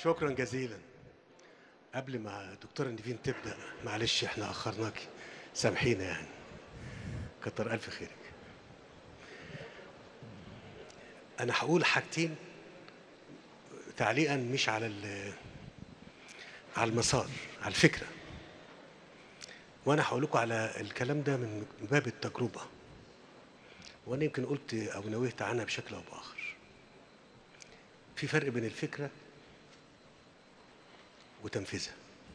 شكرا جزيلا قبل ما دكتورة نيفين تبدأ معلش احنا أخرناكي سامحينا يعني كتر ألف خيرك أنا هقول حاجتين تعليقا مش على ال- على المسار على الفكرة وأنا هقول لكم على الكلام ده من باب التجربة وأنا يمكن قلت أو نوهت عنها بشكل أو بآخر في فرق بين الفكرة وتنفيذها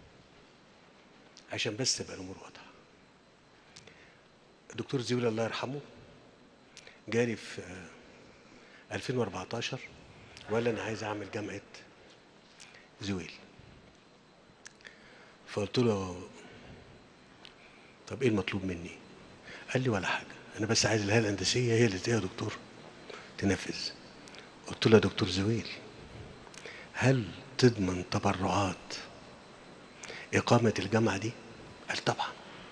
عشان بس تبقى الامور واضحه الدكتور زيول الله يرحمه جالي في آه، 2014 وقال لي انا عايز اعمل جامعه زويل فقلت له طب ايه المطلوب مني قال لي ولا حاجه انا بس عايز الهيئه الهندسيه هي اللي يا دكتور تنفذ قلت له يا دكتور زويل هل تضمن تبرعات إقامة الجامعة دي؟ قال طبعا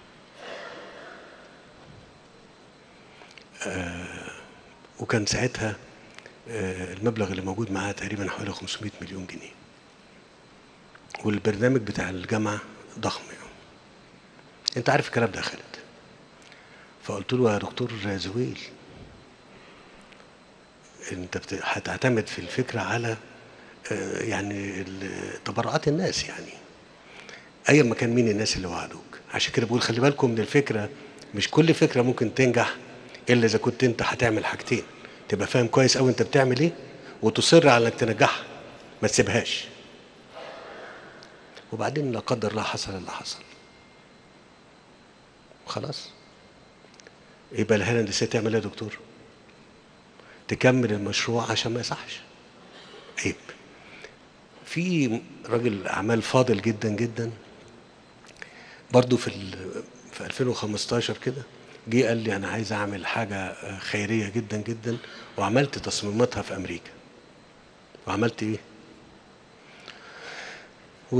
آه وكان ساعتها آه المبلغ اللي موجود معاه تقريبا حوالي 500 مليون جنيه والبرنامج بتاع الجامعة ضخم يعني. انت عارف الكلام ده يا خالد فقلت له يا دكتور زويل انت بت- هتعتمد في الفكرة على آه، يعني ال- تبرعات الناس يعني ايا ما كان مين الناس اللي وعدوك عشان كده بقول خلي بالكم من الفكره مش كل فكره ممكن تنجح الا اذا كنت انت هتعمل حاجتين تبقى فاهم كويس قوي انت بتعمل ايه وتصر على انك تنجحها ما تسيبهاش وبعدين لا قدر الله حصل اللي حصل خلاص يبقى الهيئه الهندسيه تعمل ايه يا دكتور تكمل المشروع عشان ما يصحش عيب في راجل اعمال فاضل جدا جدا برضو في ال- في 2015 كده جه قال لي انا عايز اعمل حاجه آه، خيريه جدا جدا وعملت تصميماتها في امريكا وعملت ايه و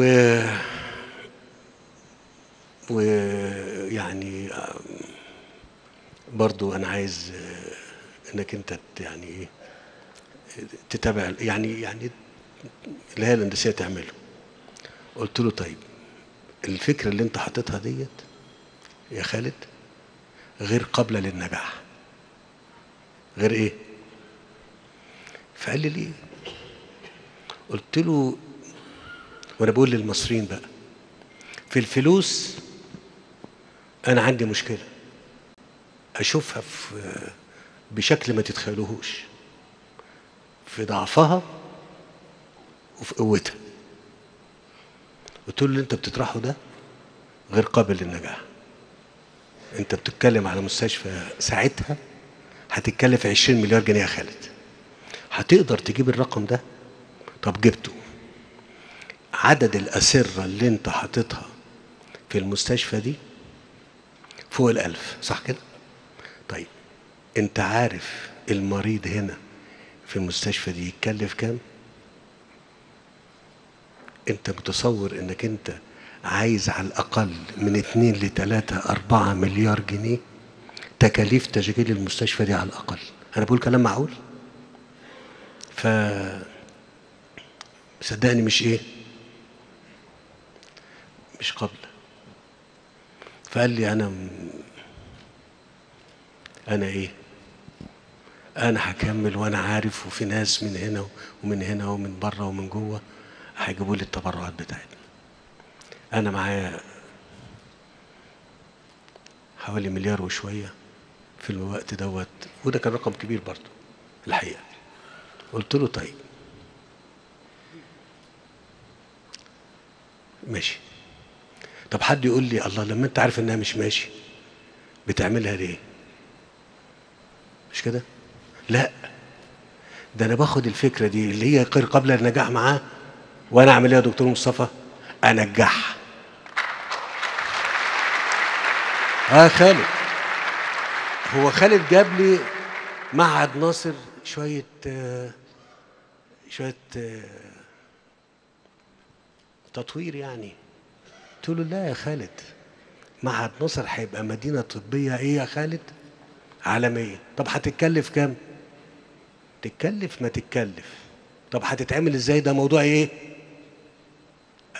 ويعني آه، برضو انا عايز آه، انك انت ت- يعني ايه تتابع يعني يعني الهيئه الهندسيه تعمله قلت له طيب الفكره اللي انت حاططها ديت يا خالد غير قابله للنجاح غير ايه فقال لي ليه قلت له وانا بقول للمصريين بقى في الفلوس انا عندي مشكله اشوفها في بشكل ما تتخيلوهوش في ضعفها وفي قوتها قلت له اللي انت بتطرحه ده غير قابل للنجاح انت بتتكلم على مستشفى ساعتها هتتكلف 20 مليار جنيه يا خالد هتقدر تجيب الرقم ده طب جبته عدد الأسرة اللي انت حاططها في المستشفى دي فوق الألف صح كده طيب انت عارف المريض هنا في المستشفى دي يتكلف كام انت متصور انك انت عايز على الاقل من اتنين لتلاتة اربعة مليار جنيه تكاليف تشغيل المستشفى دي على الاقل انا بقول كلام معقول ف صدقني مش ايه مش قبل فقال لي انا م- انا ايه انا هكمل وانا عارف وفي ناس من هنا ومن هنا ومن بره ومن جوه هيجيبوا لي التبرعات بتاعتنا انا معايا حوالي مليار وشويه في الوقت دوت وده كان رقم كبير برضه الحقيقه قلت له طيب ماشي طب حد يقول لي الله لما انت عارف انها مش ماشي بتعملها ليه مش كده لا ده انا باخد الفكره دي اللي هي غير قبل النجاح معاه وانا اعمل ايه يا دكتور مصطفى انجحها اه خالد هو خالد جاب لي معهد ناصر شويه آه، شويه آه، تطوير يعني قلت له لا يا خالد معهد ناصر هيبقى مدينه طبيه ايه يا خالد عالميه طب هتتكلف كام تتكلف ما تتكلف طب هتتعمل ازاي ده موضوع ايه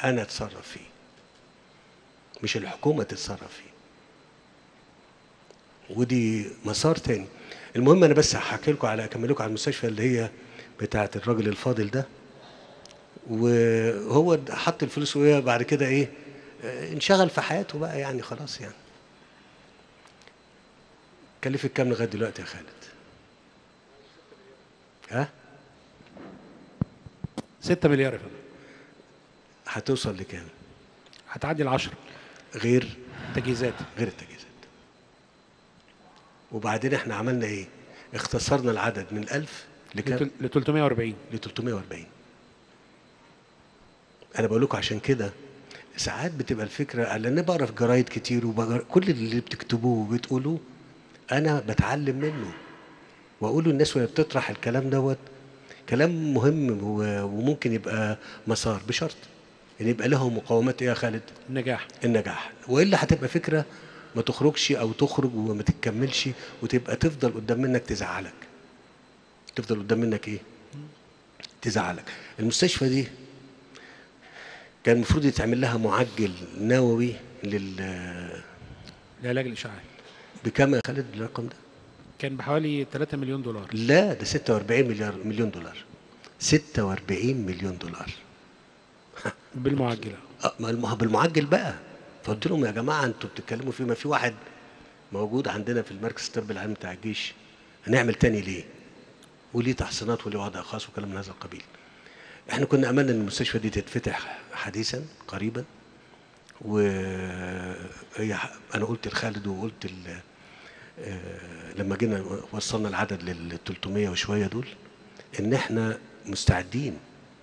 انا اتصرف فيه مش الحكومه تتصرف فيه ودي مسار تاني المهم انا بس هحكي لكم على اكمل لكم على المستشفى اللي هي بتاعه الراجل الفاضل ده وهو حط الفلوس وهي بعد كده ايه آه، انشغل في حياته بقى يعني خلاص يعني كلفك كام لغايه دلوقتي يا خالد ها 6 مليار يا فندم هتوصل لكام هتعدي ال 10 غير تجهيزات غير التجهيزات وبعدين احنا عملنا ايه اختصرنا العدد من 1000 لكام ل 340 ل 340 انا بقول لكم عشان كده ساعات بتبقى الفكره لان بقرا في جرايد كتير وكل اللي بتكتبوه وبتقولوه انا بتعلم منه واقول للناس وهي بتطرح الكلام دوت كلام مهم و- وممكن يبقى مسار بشرط ان يبقى له مقاومات ايه يا خالد النجاح النجاح والا هتبقى فكره ما تخرجش او تخرج وما تتكملش وتبقى تفضل قدام منك تزعلك تفضل قدام منك ايه تزعلك المستشفى دي كان المفروض يتعمل لها معجل نووي لل لعلاج الاشعاعي بكام يا خالد الرقم ده كان بحوالي 3 مليون دولار لا ده 46 مليار مليون دولار 46 مليون دولار بالمعجله آه، ما الم- بالمعجل بقى فقلت لهم يا جماعه انتوا بتتكلموا في ما في واحد موجود عندنا في المركز الطبي العام بتاع الجيش هنعمل تاني ليه؟ وليه تحصينات وليه وضع خاص وكلام من هذا القبيل. احنا كنا املنا ان المستشفى دي تتفتح حديثا قريبا وهي انا قلت لخالد وقلت ال- آه، لما جينا وصلنا العدد لل 300 وشويه دول ان احنا مستعدين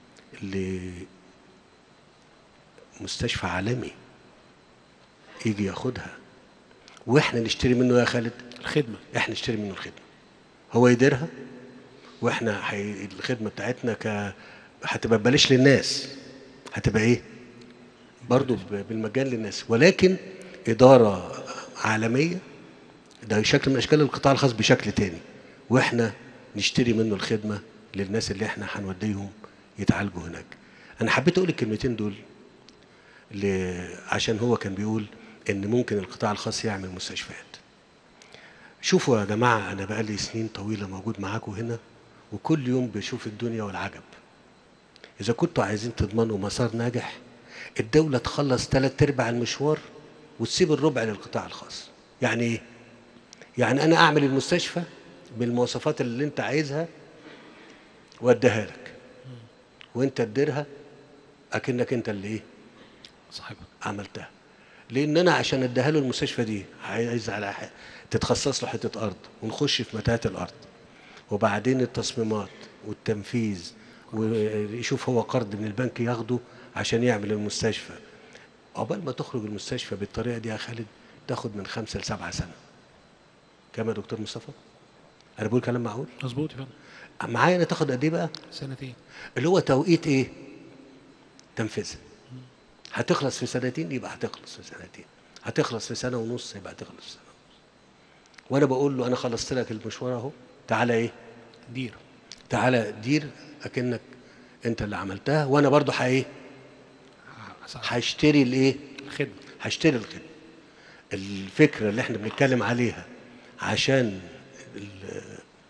لمستشفى عالمي يجي ياخدها واحنا نشتري منه يا خالد الخدمه احنا نشتري منه الخدمه هو يديرها واحنا حي... الخدمه بتاعتنا ك هتبقى ببلاش للناس هتبقى ايه برضو ب- بالمجان للناس ولكن اداره عالميه ده شكل من اشكال القطاع الخاص بشكل تاني واحنا نشتري منه الخدمه للناس اللي احنا هنوديهم يتعالجوا هناك انا حبيت اقول الكلمتين دول ل... عشان هو كان بيقول ان ممكن القطاع الخاص يعمل مستشفيات شوفوا يا جماعة أنا بقالي سنين طويلة موجود معاكم هنا وكل يوم بشوف الدنيا والعجب إذا كنتوا عايزين تضمنوا مسار ناجح الدولة تخلص ثلاث أرباع المشوار وتسيب الربع للقطاع الخاص يعني إيه؟ يعني أنا أعمل المستشفى بالمواصفات اللي أنت عايزها وأديها لك وأنت تديرها أكنك أنت اللي إيه؟ صاحبها عملتها لان انا عشان اديها له المستشفى دي عايز على ح- تتخصص له حته ارض ونخش في متاهه الارض وبعدين التصميمات والتنفيذ ويشوف هو قرض من البنك ياخده عشان يعمل المستشفى عقبال ما تخرج المستشفى بالطريقه دي يا خالد تاخد من خمسه لسبعه سنه كم يا دكتور مصطفى؟ انا بقول كلام معقول؟ مظبوط يا فندم معايا انا تاخد قد ايه بقى؟ سنتين اللي هو توقيت ايه؟ تنفيذها. هتخلص في سنتين يبقى هتخلص في سنتين. هتخلص في سنه ونص يبقى هتخلص في سنه ونص. وانا بقول له انا خلصت لك المشوار اهو تعالى ايه؟ دير تعالى دير اكنك انت اللي عملتها وانا برضو ح ايه؟ صح. هشتري الايه؟ الخدمه هشتري الخدمه. الفكره اللي احنا بنتكلم عليها عشان ال-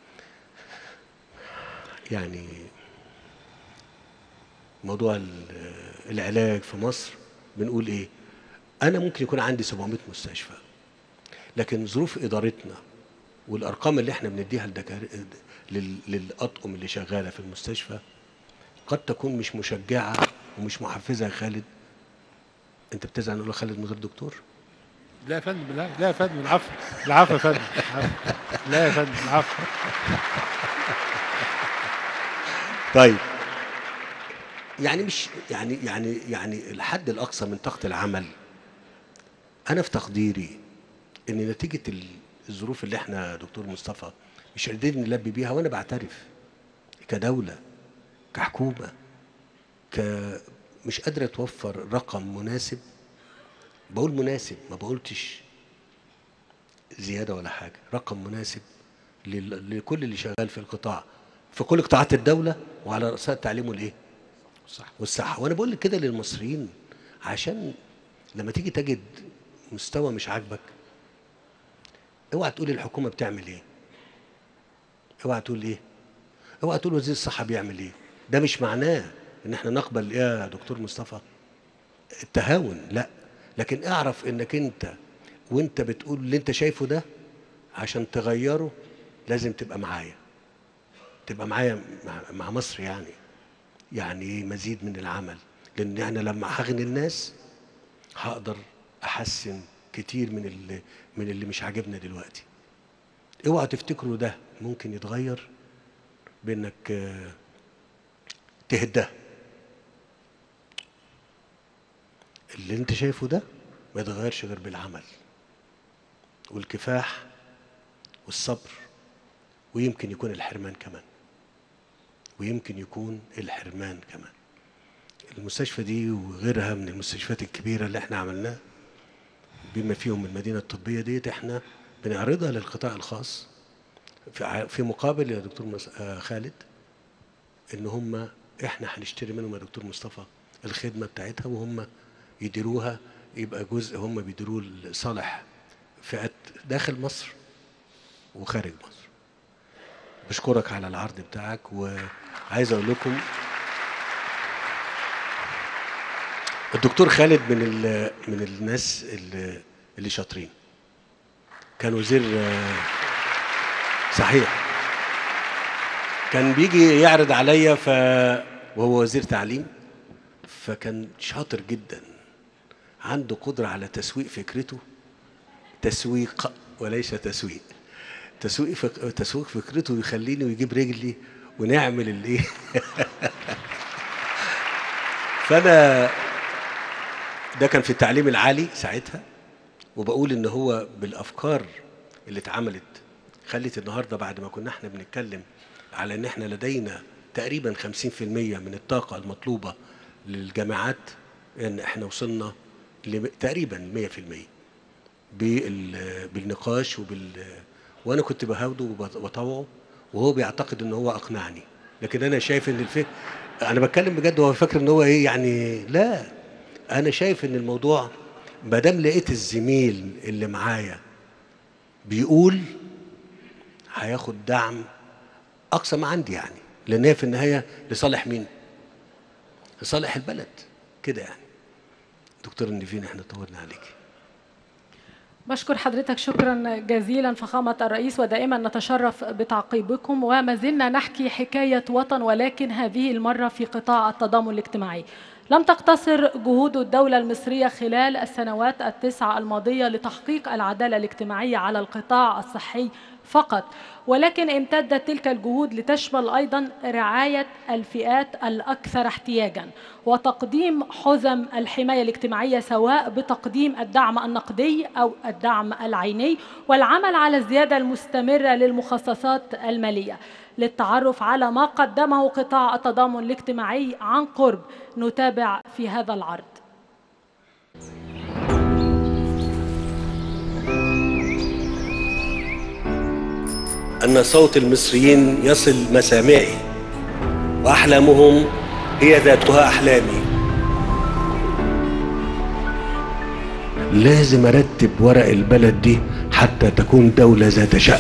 يعني موضوع ال- العلاج في مصر بنقول ايه انا ممكن يكون عندي 700 مستشفى لكن ظروف ادارتنا والارقام اللي احنا بنديها للدكار- لل- للاطقم اللي شغاله في المستشفى قد تكون مش مشجعه ومش محفزه يا خالد انت بتزعل نقول خالد من غير دكتور لا يا فندم لا لا يا فندم العفو العفو يا فندم العفو. لا يا فندم العفو طيب يعني مش يعني يعني يعني الحد الاقصى من طاقه العمل انا في تقديري ان نتيجه ال- الظروف اللي احنا دكتور مصطفى مش قادرين نلبي بيها وانا بعترف كدوله كحكومه ك مش قادره توفر رقم مناسب بقول مناسب ما بقولتش زياده ولا حاجه رقم مناسب لل- لكل اللي شغال في القطاع في كل قطاعات الدوله وعلى راسها التعليم والايه صح والصحه وانا بقول كده للمصريين عشان لما تيجي تجد مستوى مش عاجبك اوعى تقول الحكومه بتعمل ايه اوعى تقول ايه اوعى تقول وزير الصحه بيعمل ايه ده مش معناه ان احنا نقبل يا دكتور مصطفى التهاون لا لكن اعرف انك انت وانت بتقول اللي انت شايفه ده عشان تغيره لازم تبقى معايا تبقى معايا مع, مع مصر يعني يعني ايه مزيد من العمل لان احنا لما هغني الناس هقدر احسن كتير من اللي من اللي مش عاجبنا دلوقتي اوعى تفتكروا ده ممكن يتغير بانك آه، تهده اللي انت شايفه ده ما يتغيرش غير بالعمل والكفاح والصبر ويمكن يكون الحرمان كمان ويمكن يكون الحرمان كمان المستشفى دي وغيرها من المستشفيات الكبيرة اللي احنا عملناها بما فيهم المدينة الطبية ديت احنا بنعرضها للقطاع الخاص في ع- في مقابل يا دكتور مس- آه، خالد ان هم احنا هنشتري منهم يا دكتور مصطفى الخدمة بتاعتها وهم يديروها يبقى جزء هم بيديروه لصالح فئات داخل مصر وخارج مصر بشكرك على العرض بتاعك وعايز اقول لكم الدكتور خالد من ال- من الناس اللي, اللي شاطرين كان وزير آه، صحيح كان بيجي يعرض عليا ف وهو وزير تعليم فكان شاطر جدا عنده قدرة على تسويق فكرته تسويق وليس تسويق تسويق فك... تسويق فكرته يخليني ويجيب رجلي ونعمل الايه فانا ده كان في التعليم العالي ساعتها وبقول ان هو بالافكار اللي اتعملت خلت النهارده بعد ما كنا احنا بنتكلم على ان احنا لدينا تقريبا 50% من الطاقه المطلوبه للجامعات ان احنا وصلنا ل- تقريبا 100% بال- بالنقاش وبال وانا كنت بهاوده وبطوعه وهو بيعتقد ان هو اقنعني لكن انا شايف ان الفكر انا بتكلم بجد هو فاكر ان هو ايه يعني لا انا شايف ان الموضوع ما دام لقيت الزميل اللي معايا بيقول هياخد دعم اقصى ما عندي يعني لان هي في النهايه لصالح مين؟ لصالح البلد كده يعني دكتور النيفين احنا طولنا عليكي بشكر حضرتك شكرا جزيلا فخامة الرئيس ودائما نتشرف بتعقيبكم وما زلنا نحكي حكاية وطن ولكن هذه المرة في قطاع التضامن الاجتماعي لم تقتصر جهود الدولة المصرية خلال السنوات التسعة الماضية لتحقيق العدالة الاجتماعية على القطاع الصحي فقط ولكن امتدت تلك الجهود لتشمل ايضا رعايه الفئات الاكثر احتياجا وتقديم حزم الحمايه الاجتماعيه سواء بتقديم الدعم النقدي او الدعم العيني والعمل على الزياده المستمره للمخصصات الماليه للتعرف على ما قدمه قطاع التضامن الاجتماعي عن قرب نتابع في هذا العرض أن صوت المصريين يصل مسامعي وأحلامهم هي ذاتها أحلامي لازم أرتب ورق البلد دي حتى تكون دولة ذات شأن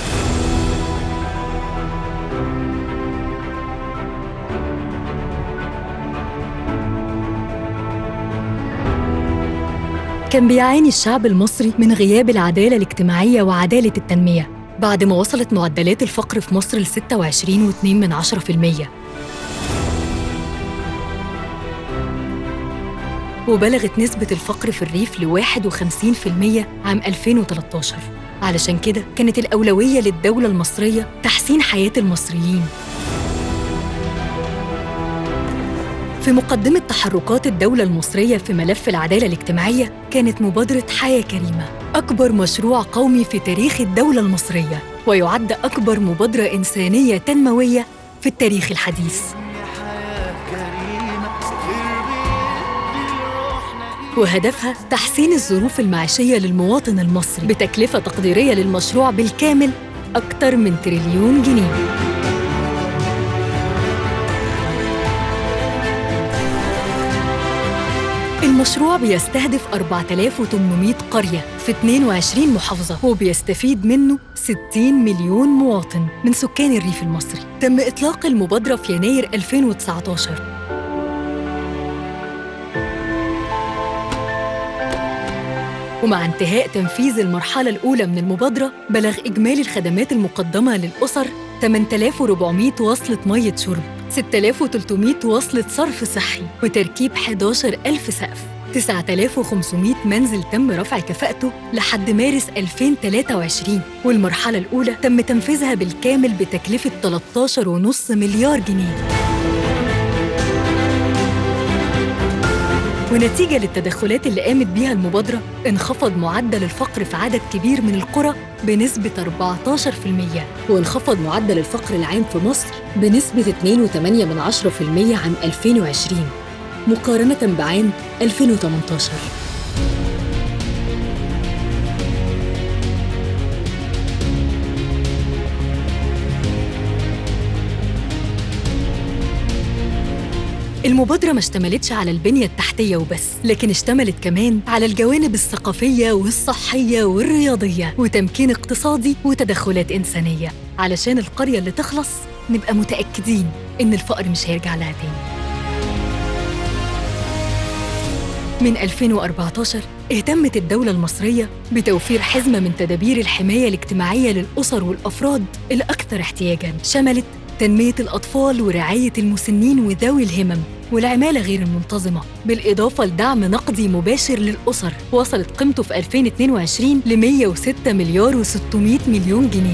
كان بيعاني الشعب المصري من غياب العدالة الاجتماعية وعدالة التنمية بعد ما وصلت معدلات الفقر في مصر ل 26.2 من 10% وبلغت نسبة الفقر في الريف ل 51% عام 2013 علشان كده كانت الأولوية للدولة المصرية تحسين حياة المصريين في مقدمة تحركات الدولة المصرية في ملف العدالة الاجتماعية كانت مبادرة حياة كريمة أكبر مشروع قومي في تاريخ الدولة المصرية ويعد أكبر مبادرة إنسانية تنموية في التاريخ الحديث وهدفها تحسين الظروف المعيشية للمواطن المصري بتكلفة تقديرية للمشروع بالكامل أكثر من تريليون جنيه المشروع بيستهدف 4800 قرية في 22 محافظة وبيستفيد منه 60 مليون مواطن من سكان الريف المصري تم إطلاق المبادرة في يناير 2019 ومع انتهاء تنفيذ المرحلة الأولى من المبادرة بلغ إجمالي الخدمات المقدمة للأسر 8400 وصلة مية شرب 6300 وصلة صرف صحي وتركيب 11000 سقف 9500 منزل تم رفع كفاءته لحد مارس 2023 والمرحلة الأولى تم تنفيذها بالكامل بتكلفة 13.5 مليار جنيه ونتيجة للتدخلات اللي قامت بيها المبادرة انخفض معدل الفقر في عدد كبير من القرى بنسبة 14% وانخفض معدل الفقر العام في مصر بنسبة 2.8% عام 2020 مقارنة بعام 2018 المبادرة ما اشتملتش على البنية التحتية وبس لكن اشتملت كمان على الجوانب الثقافية والصحية والرياضية وتمكين اقتصادي وتدخلات إنسانية علشان القرية اللي تخلص نبقى متأكدين إن الفقر مش هيرجع لها تاني من 2014 اهتمت الدولة المصرية بتوفير حزمة من تدابير الحماية الاجتماعية للأسر والأفراد الأكثر احتياجاً شملت تنمية الأطفال ورعاية المسنين وذوي الهمم والعمالة غير المنتظمة بالإضافة لدعم نقدي مباشر للأسر وصلت قيمته في 2022 ل 106 مليار و600 مليون جنيه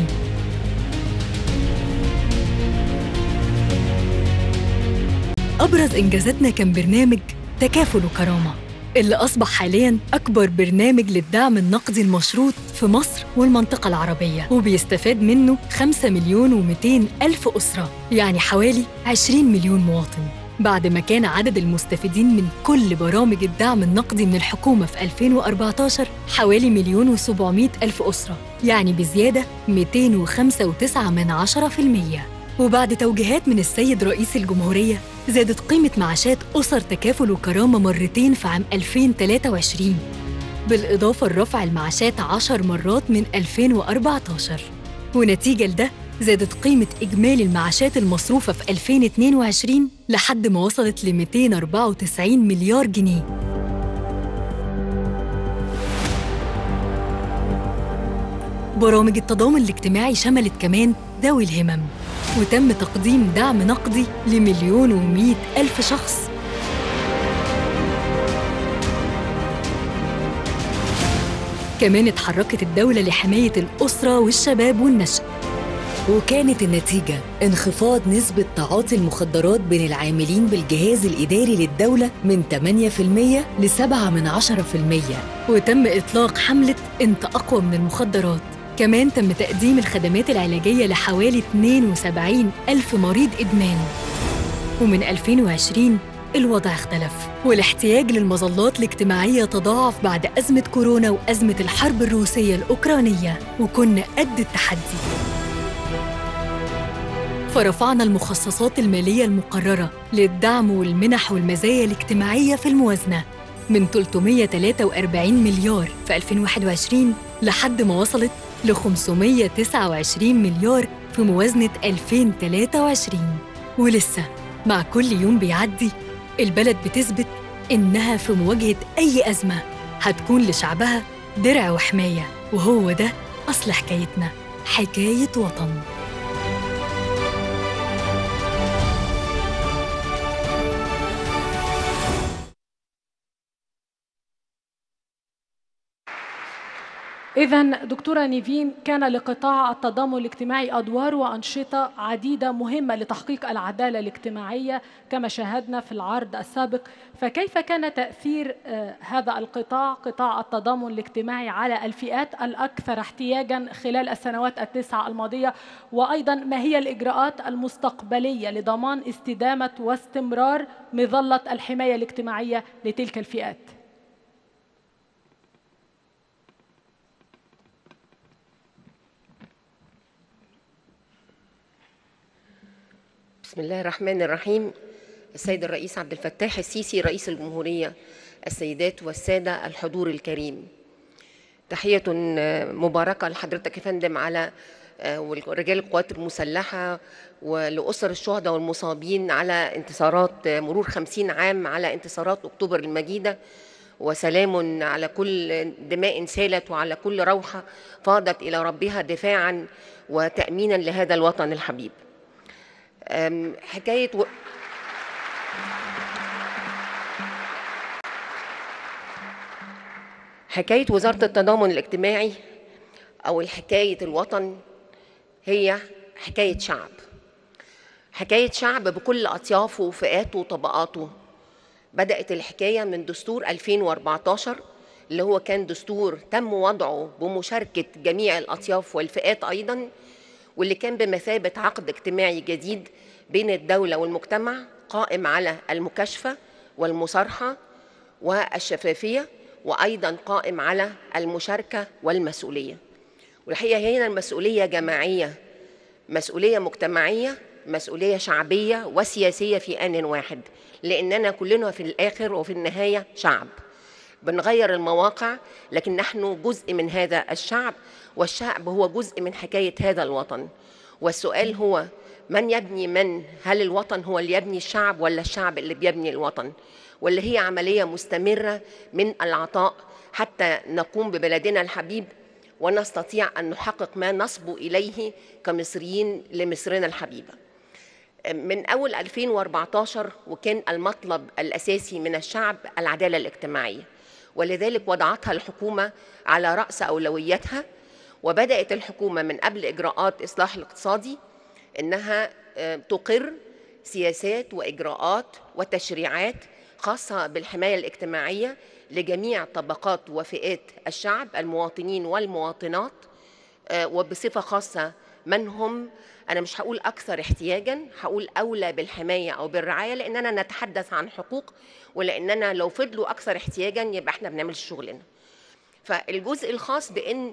أبرز إنجازاتنا كان برنامج تكافل وكرامة اللي أصبح حالياً أكبر برنامج للدعم النقدي المشروط في مصر والمنطقة العربية وبيستفاد منه 5 مليون و200 ألف أسرة يعني حوالي 20 مليون مواطن بعد ما كان عدد المستفيدين من كل برامج الدعم النقدي من الحكومة في 2014 حوالي مليون و700 ألف أسرة يعني بزيادة 205.9 من عشرة في المية وبعد توجيهات من السيد رئيس الجمهورية زادت قيمة معاشات أسر تكافل وكرامة مرتين في عام 2023 بالإضافة لرفع المعاشات عشر مرات من 2014 ونتيجة لده زادت قيمة إجمالي المعاشات المصروفة في 2022 لحد ما وصلت ل 294 مليار جنيه برامج التضامن الاجتماعي شملت كمان ذوي الهمم وتم تقديم دعم نقدي لمليون ومئة ألف شخص كمان اتحركت الدولة لحماية الأسرة والشباب والنشء وكانت النتيجة انخفاض نسبة تعاطي المخدرات بين العاملين بالجهاز الإداري للدولة من 8% ل 7 من 10% وتم إطلاق حملة أنت أقوى من المخدرات كمان تم تقديم الخدمات العلاجية لحوالي 72 ألف مريض إدمان ومن 2020 الوضع اختلف والاحتياج للمظلات الاجتماعية تضاعف بعد أزمة كورونا وأزمة الحرب الروسية الأوكرانية وكنا قد التحدي فرفعنا المخصصات المالية المقررة للدعم والمنح والمزايا الاجتماعية في الموازنة من 343 مليار في 2021 لحد ما وصلت ل 529 مليار في موازنة 2023 ولسه مع كل يوم بيعدي البلد بتثبت إنها في مواجهة أي أزمة هتكون لشعبها درع وحماية وهو ده أصل حكايتنا حكاية وطن إذا دكتورة نيفين كان لقطاع التضامن الاجتماعي أدوار وأنشطة عديدة مهمة لتحقيق العدالة الاجتماعية كما شاهدنا في العرض السابق فكيف كان تأثير آه، هذا القطاع قطاع التضامن الاجتماعي على الفئات الأكثر احتياجا خلال السنوات التسعة الماضية وأيضا ما هي الإجراءات المستقبلية لضمان استدامة واستمرار مظلة الحماية الاجتماعية لتلك الفئات بسم الله الرحمن الرحيم السيد الرئيس عبد الفتاح السيسي رئيس الجمهورية السيدات والسادة الحضور الكريم تحية مباركة لحضرتك يا فندم على آه، ورجال القوات المسلحة ولأسر الشهداء والمصابين على انتصارات آه، مرور خمسين عام على انتصارات أكتوبر المجيدة وسلام على كل دماء سالت وعلى كل روحة فاضت إلى ربها دفاعا وتأمينا لهذا الوطن الحبيب أم، حكاية و... حكاية وزارة التضامن الاجتماعي أو حكاية الوطن هي حكاية شعب حكاية شعب بكل أطيافه وفئاته وطبقاته بدأت الحكاية من دستور 2014 اللي هو كان دستور تم وضعه بمشاركة جميع الأطياف والفئات أيضا واللي كان بمثابة عقد اجتماعي جديد بين الدولة والمجتمع قائم على المكاشفة والمصارحة والشفافية وأيضا قائم على المشاركة والمسؤولية والحقيقة هنا المسؤولية جماعية مسؤولية مجتمعية مسؤولية شعبية وسياسية في آن واحد لأننا كلنا في الآخر وفي النهاية شعب بنغير المواقع لكن نحن جزء من هذا الشعب والشعب هو جزء من حكاية هذا الوطن والسؤال هو من يبني من هل الوطن هو اللي يبني الشعب ولا الشعب اللي بيبني الوطن واللي هي عملية مستمرة من العطاء حتى نقوم ببلدنا الحبيب ونستطيع أن نحقق ما نصبو إليه كمصريين لمصرنا الحبيبة من أول 2014 وكان المطلب الأساسي من الشعب العدالة الاجتماعية ولذلك وضعتها الحكومة على رأس أولوياتها وبدأت الحكومة من قبل إجراءات إصلاح الاقتصادي إنها آه، تقر سياسات وإجراءات وتشريعات خاصة بالحماية الاجتماعية لجميع طبقات وفئات الشعب المواطنين والمواطنات آه، وبصفة خاصة من هم أنا مش هقول أكثر احتياجا هقول أولى بالحماية أو بالرعاية لأننا نتحدث عن حقوق ولأننا لو فضلوا أكثر احتياجا يبقى احنا بنعمل شغلنا فالجزء الخاص بأن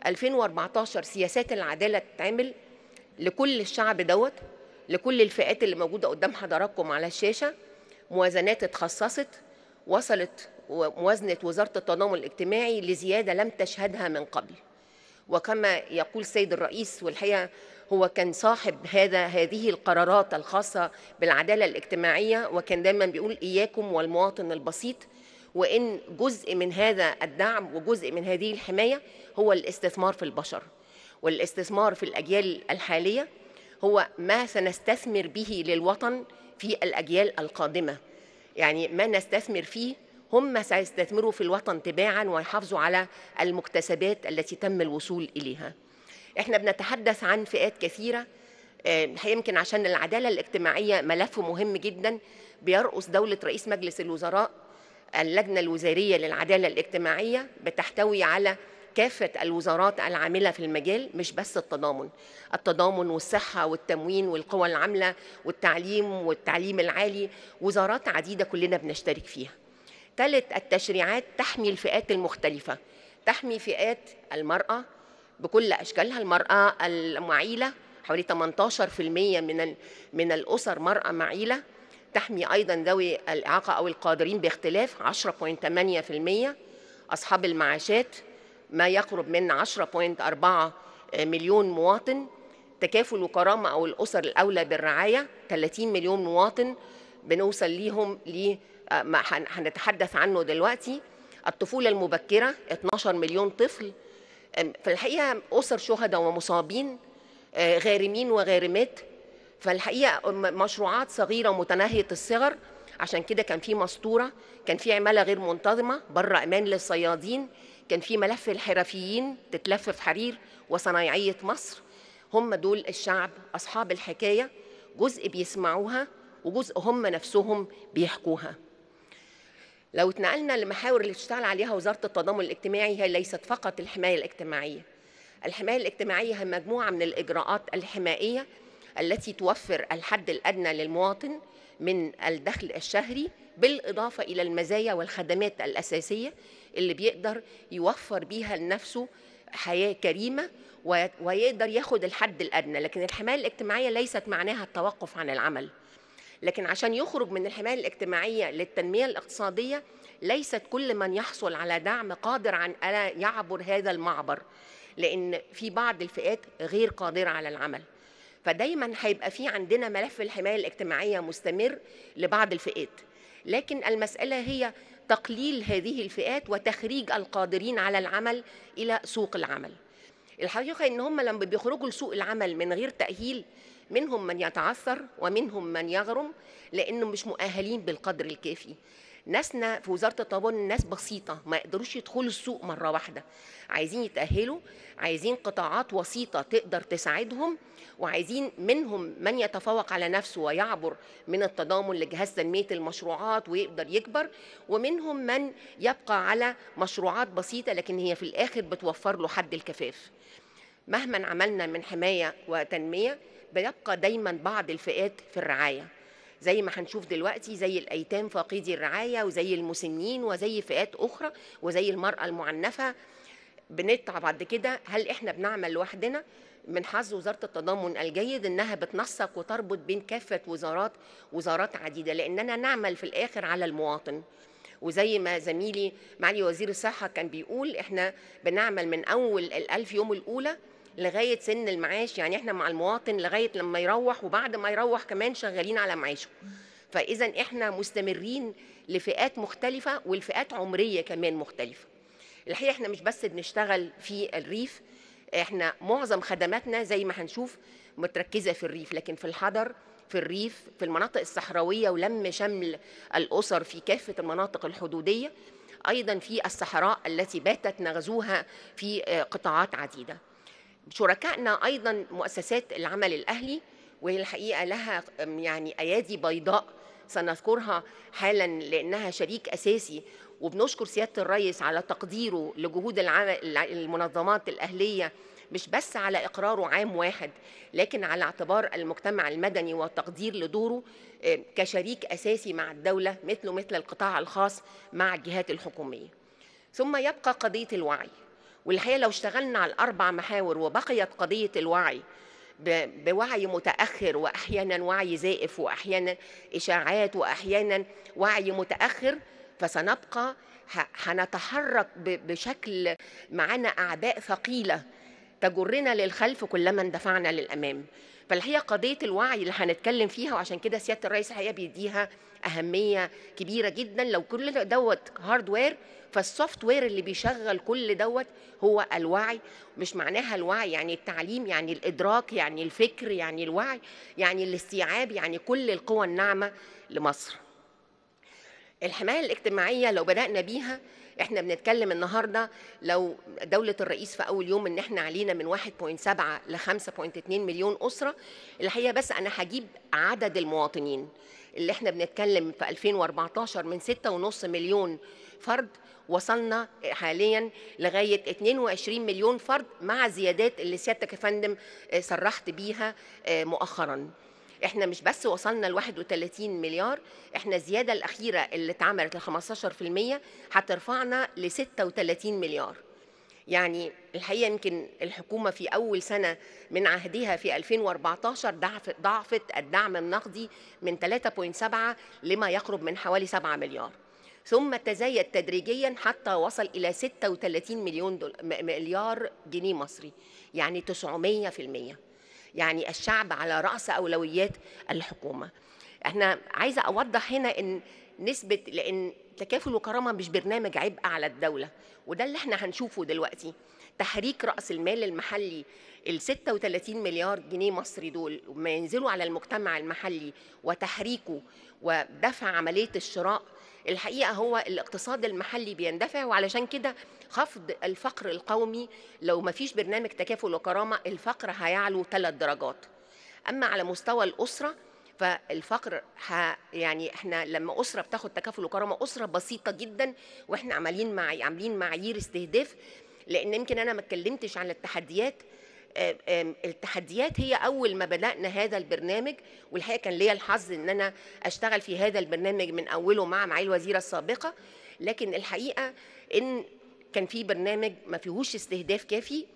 2014 سياسات العدالة تتعمل لكل الشعب دوت لكل الفئات اللي موجودة قدام حضراتكم على الشاشة موازنات اتخصصت وصلت موازنة وزارة التضامن الاجتماعي لزيادة لم تشهدها من قبل وكما يقول السيد الرئيس والحقيقة هو كان صاحب هذا هذه القرارات الخاصة بالعدالة الاجتماعية وكان دايما بيقول إياكم والمواطن البسيط وإن جزء من هذا الدعم وجزء من هذه الحماية هو الاستثمار في البشر والاستثمار في الأجيال الحالية هو ما سنستثمر به للوطن في الأجيال القادمة يعني ما نستثمر فيه هم سيستثمروا في الوطن تباعا ويحافظوا على المكتسبات التي تم الوصول إليها احنا بنتحدث عن فئات كثيرة آه، يمكن عشان العدالة الاجتماعية ملف مهم جدا بيرأس دولة رئيس مجلس الوزراء اللجنة الوزارية للعدالة الاجتماعية بتحتوي على كافة الوزارات العاملة في المجال مش بس التضامن التضامن والصحة والتموين والقوى العاملة والتعليم والتعليم العالي وزارات عديدة كلنا بنشترك فيها ثالث التشريعات تحمي الفئات المختلفة تحمي فئات المرأة بكل أشكالها المرأة المعيلة حوالي 18% من ال- من الأسر مرأة معيلة تحمي أيضا ذوي الإعاقة أو القادرين باختلاف 10.8% أصحاب المعاشات ما يقرب من 10.4 مليون مواطن تكافل وكرامة أو الأسر الأولى بالرعاية 30 مليون مواطن بنوصل ليهم ل آه، ما هن- هنتحدث عنه دلوقتي الطفولة المبكرة 12 مليون طفل أم، في الحقيقة أسر شهداء ومصابين آه، غارمين وغارمات فالحقيقة م- مشروعات صغيرة ومتناهية الصغر عشان كده كان في مسطورة كان في عمالة غير منتظمة بره أمان للصيادين كان في ملف الحرفيين تتلف في حرير وصنايعية مصر هم دول الشعب أصحاب الحكاية جزء بيسمعوها وجزء هم نفسهم بيحكوها لو اتنقلنا لمحاور اللي بتشتغل عليها وزارة التضامن الاجتماعي هي ليست فقط الحماية الاجتماعية الحماية الاجتماعية هي مجموعة من الإجراءات الحمائية التي توفر الحد الأدنى للمواطن من الدخل الشهري بالإضافة إلى المزايا والخدمات الأساسية اللي بيقدر يوفر بيها لنفسه حياة كريمة وي- ويقدر ياخد الحد الأدنى لكن الحماية الاجتماعية ليست معناها التوقف عن العمل لكن عشان يخرج من الحماية الاجتماعية للتنمية الاقتصادية ليست كل من يحصل على دعم قادر عن ألا يعبر هذا المعبر لان في بعض الفئات غير قادره على العمل فدايما هيبقى في عندنا ملف الحمايه الاجتماعيه مستمر لبعض الفئات لكن المساله هي تقليل هذه الفئات وتخريج القادرين على العمل الى سوق العمل الحقيقه ان هم لما بيخرجوا لسوق العمل من غير تاهيل منهم من يتعثر ومنهم من يغرم لانه مش مؤهلين بالقدر الكافي ناسنا في وزاره التضامن ناس بسيطه ما يقدروش يدخلوا السوق مره واحده عايزين يتاهلوا عايزين قطاعات وسيطه تقدر تساعدهم وعايزين منهم من يتفوق على نفسه ويعبر من التضامن لجهاز تنميه المشروعات ويقدر يكبر ومنهم من يبقى على مشروعات بسيطه لكن هي في الاخر بتوفر له حد الكفاف مهما عملنا من حمايه وتنميه بيبقى دايما بعض الفئات في الرعايه زي ما هنشوف دلوقتي زي الايتام فاقدي الرعايه وزي المسنين وزي فئات اخرى وزي المراه المعنفه بنطلع بعد كده هل احنا بنعمل لوحدنا من حظ وزاره التضامن الجيد انها بتنسق وتربط بين كافه وزارات وزارات عديده لاننا نعمل في الاخر على المواطن وزي ما زميلي معالي وزير الصحه كان بيقول احنا بنعمل من اول الالف يوم الاولى لغايه سن المعاش يعني احنا مع المواطن لغايه لما يروح وبعد ما يروح كمان شغالين على معاشه فاذا احنا مستمرين لفئات مختلفه والفئات عمريه كمان مختلفه الحقيقه احنا مش بس بنشتغل في الريف احنا معظم خدماتنا زي ما هنشوف متركزه في الريف لكن في الحضر في الريف في المناطق الصحراويه ولم شمل الاسر في كافه المناطق الحدوديه ايضا في الصحراء التي باتت نغزوها في قطاعات عديده شركائنا ايضا مؤسسات العمل الاهلي وهي الحقيقه لها يعني ايادي بيضاء سنذكرها حالا لانها شريك اساسي وبنشكر سياده الرئيس على تقديره لجهود العمل المنظمات الاهليه مش بس على اقراره عام واحد لكن على اعتبار المجتمع المدني وتقدير لدوره كشريك اساسي مع الدوله مثله مثل القطاع الخاص مع الجهات الحكوميه. ثم يبقى قضيه الوعي والحقيقه لو اشتغلنا على الاربع محاور وبقيت قضيه الوعي بوعي متاخر واحيانا وعي زائف واحيانا اشاعات واحيانا وعي متاخر فسنبقى هنتحرك بشكل معنا اعباء ثقيله تجرنا للخلف كلما اندفعنا للامام فالحقيقه قضيه الوعي اللي هنتكلم فيها وعشان كده سياده الرئيس الحقيقه بيديها اهميه كبيره جدا لو كل دوت هاردوير فالسوفت وير اللي بيشغل كل دوت هو الوعي مش معناها الوعي يعني التعليم يعني الادراك يعني الفكر يعني الوعي يعني الاستيعاب يعني كل القوى الناعمه لمصر الحمايه الاجتماعيه لو بدانا بيها احنا بنتكلم النهارده لو دوله الرئيس في اول يوم ان احنا علينا من 1.7 ل 5.2 مليون اسره الحقيقه بس انا هجيب عدد المواطنين اللي احنا بنتكلم في 2014 من 6.5 مليون فرد وصلنا حاليا لغايه 22 مليون فرد مع زيادات اللي سيادتك يا فندم صرحت بيها مؤخرا احنا مش بس وصلنا ل 31 مليار احنا الزياده الاخيره اللي اتعملت ل 15% هترفعنا ل 36 مليار يعني الحقيقه يمكن الحكومه في اول سنه من عهدها في 2014 ضعفت ضعفت الدعم النقدي من 3.7 لما يقرب من حوالي 7 مليار ثم تزايد تدريجيا حتى وصل الى 36 مليون دول مليار جنيه مصري يعني 900% يعني الشعب على راس اولويات الحكومه احنا عايزه اوضح هنا ان نسبه لان تكافل وكرامه مش برنامج عبء على الدوله وده اللي احنا هنشوفه دلوقتي تحريك راس المال المحلي ال 36 مليار جنيه مصري دول وما ينزلوا على المجتمع المحلي وتحريكه ودفع عمليه الشراء الحقيقه هو الاقتصاد المحلي بيندفع وعلشان كده خفض الفقر القومي لو ما فيش برنامج تكافل وكرامه الفقر هيعلو ثلاث درجات اما على مستوى الاسره فالفقر ها يعني احنا لما اسره بتاخد تكافل وكرامه اسره بسيطه جدا واحنا عاملين مع عاملين معايير استهداف لان يمكن انا ما اتكلمتش عن التحديات التحديات هي اول ما بدانا هذا البرنامج والحقيقه كان ليا الحظ ان انا اشتغل في هذا البرنامج من اوله مع معالي الوزيره السابقه لكن الحقيقه ان كان في برنامج ما فيهوش استهداف كافي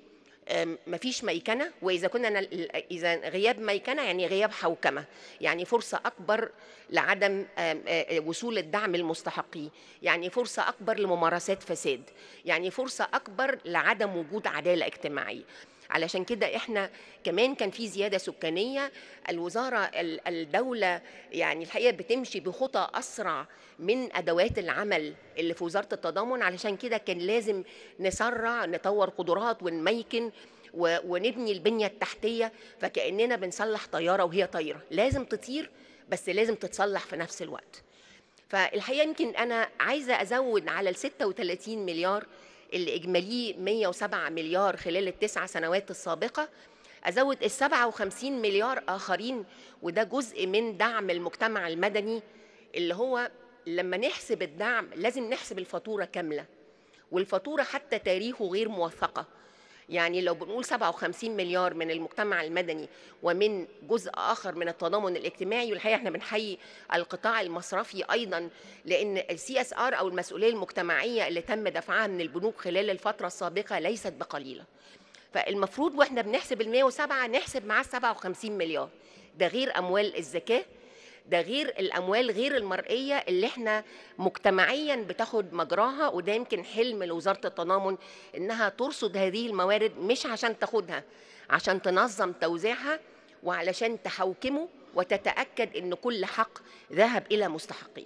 أم، مفيش ميكنه واذا كنا ن- اذا غياب ميكنه يعني غياب حوكمه يعني فرصه اكبر لعدم أم، آه، وصول الدعم المستحقيه يعني فرصه اكبر لممارسات فساد يعني فرصه اكبر لعدم وجود عداله اجتماعيه علشان كده احنا كمان كان في زياده سكانيه الوزاره ال- الدوله يعني الحقيقه بتمشي بخطى اسرع من ادوات العمل اللي في وزاره التضامن علشان كده كان لازم نسرع نطور قدرات ونميكن و- ونبني البنيه التحتيه فكاننا بنصلح طياره وهي طايره لازم تطير بس لازم تتصلح في نفس الوقت فالحقيقه يمكن انا عايزه ازود على ال 36 مليار اللي اجماليه 107 مليار خلال التسع سنوات السابقه ازود ال 57 مليار اخرين وده جزء من دعم المجتمع المدني اللي هو لما نحسب الدعم لازم نحسب الفاتوره كامله والفاتوره حتى تاريخه غير موثقه يعني لو بنقول 57 مليار من المجتمع المدني ومن جزء اخر من التضامن الاجتماعي والحقيقه احنا بنحيي القطاع المصرفي ايضا لان السي اس ار او المسؤوليه المجتمعيه اللي تم دفعها من البنوك خلال الفتره السابقه ليست بقليله فالمفروض واحنا بنحسب ال 107 نحسب معاه 57 مليار ده غير اموال الزكاه ده غير الاموال غير المرئيه اللي احنا مجتمعيا بتاخد مجراها وده يمكن حلم لوزاره التضامن انها ترصد هذه الموارد مش عشان تاخدها عشان تنظم توزيعها وعلشان تحوكمه وتتاكد ان كل حق ذهب الى مستحقيه.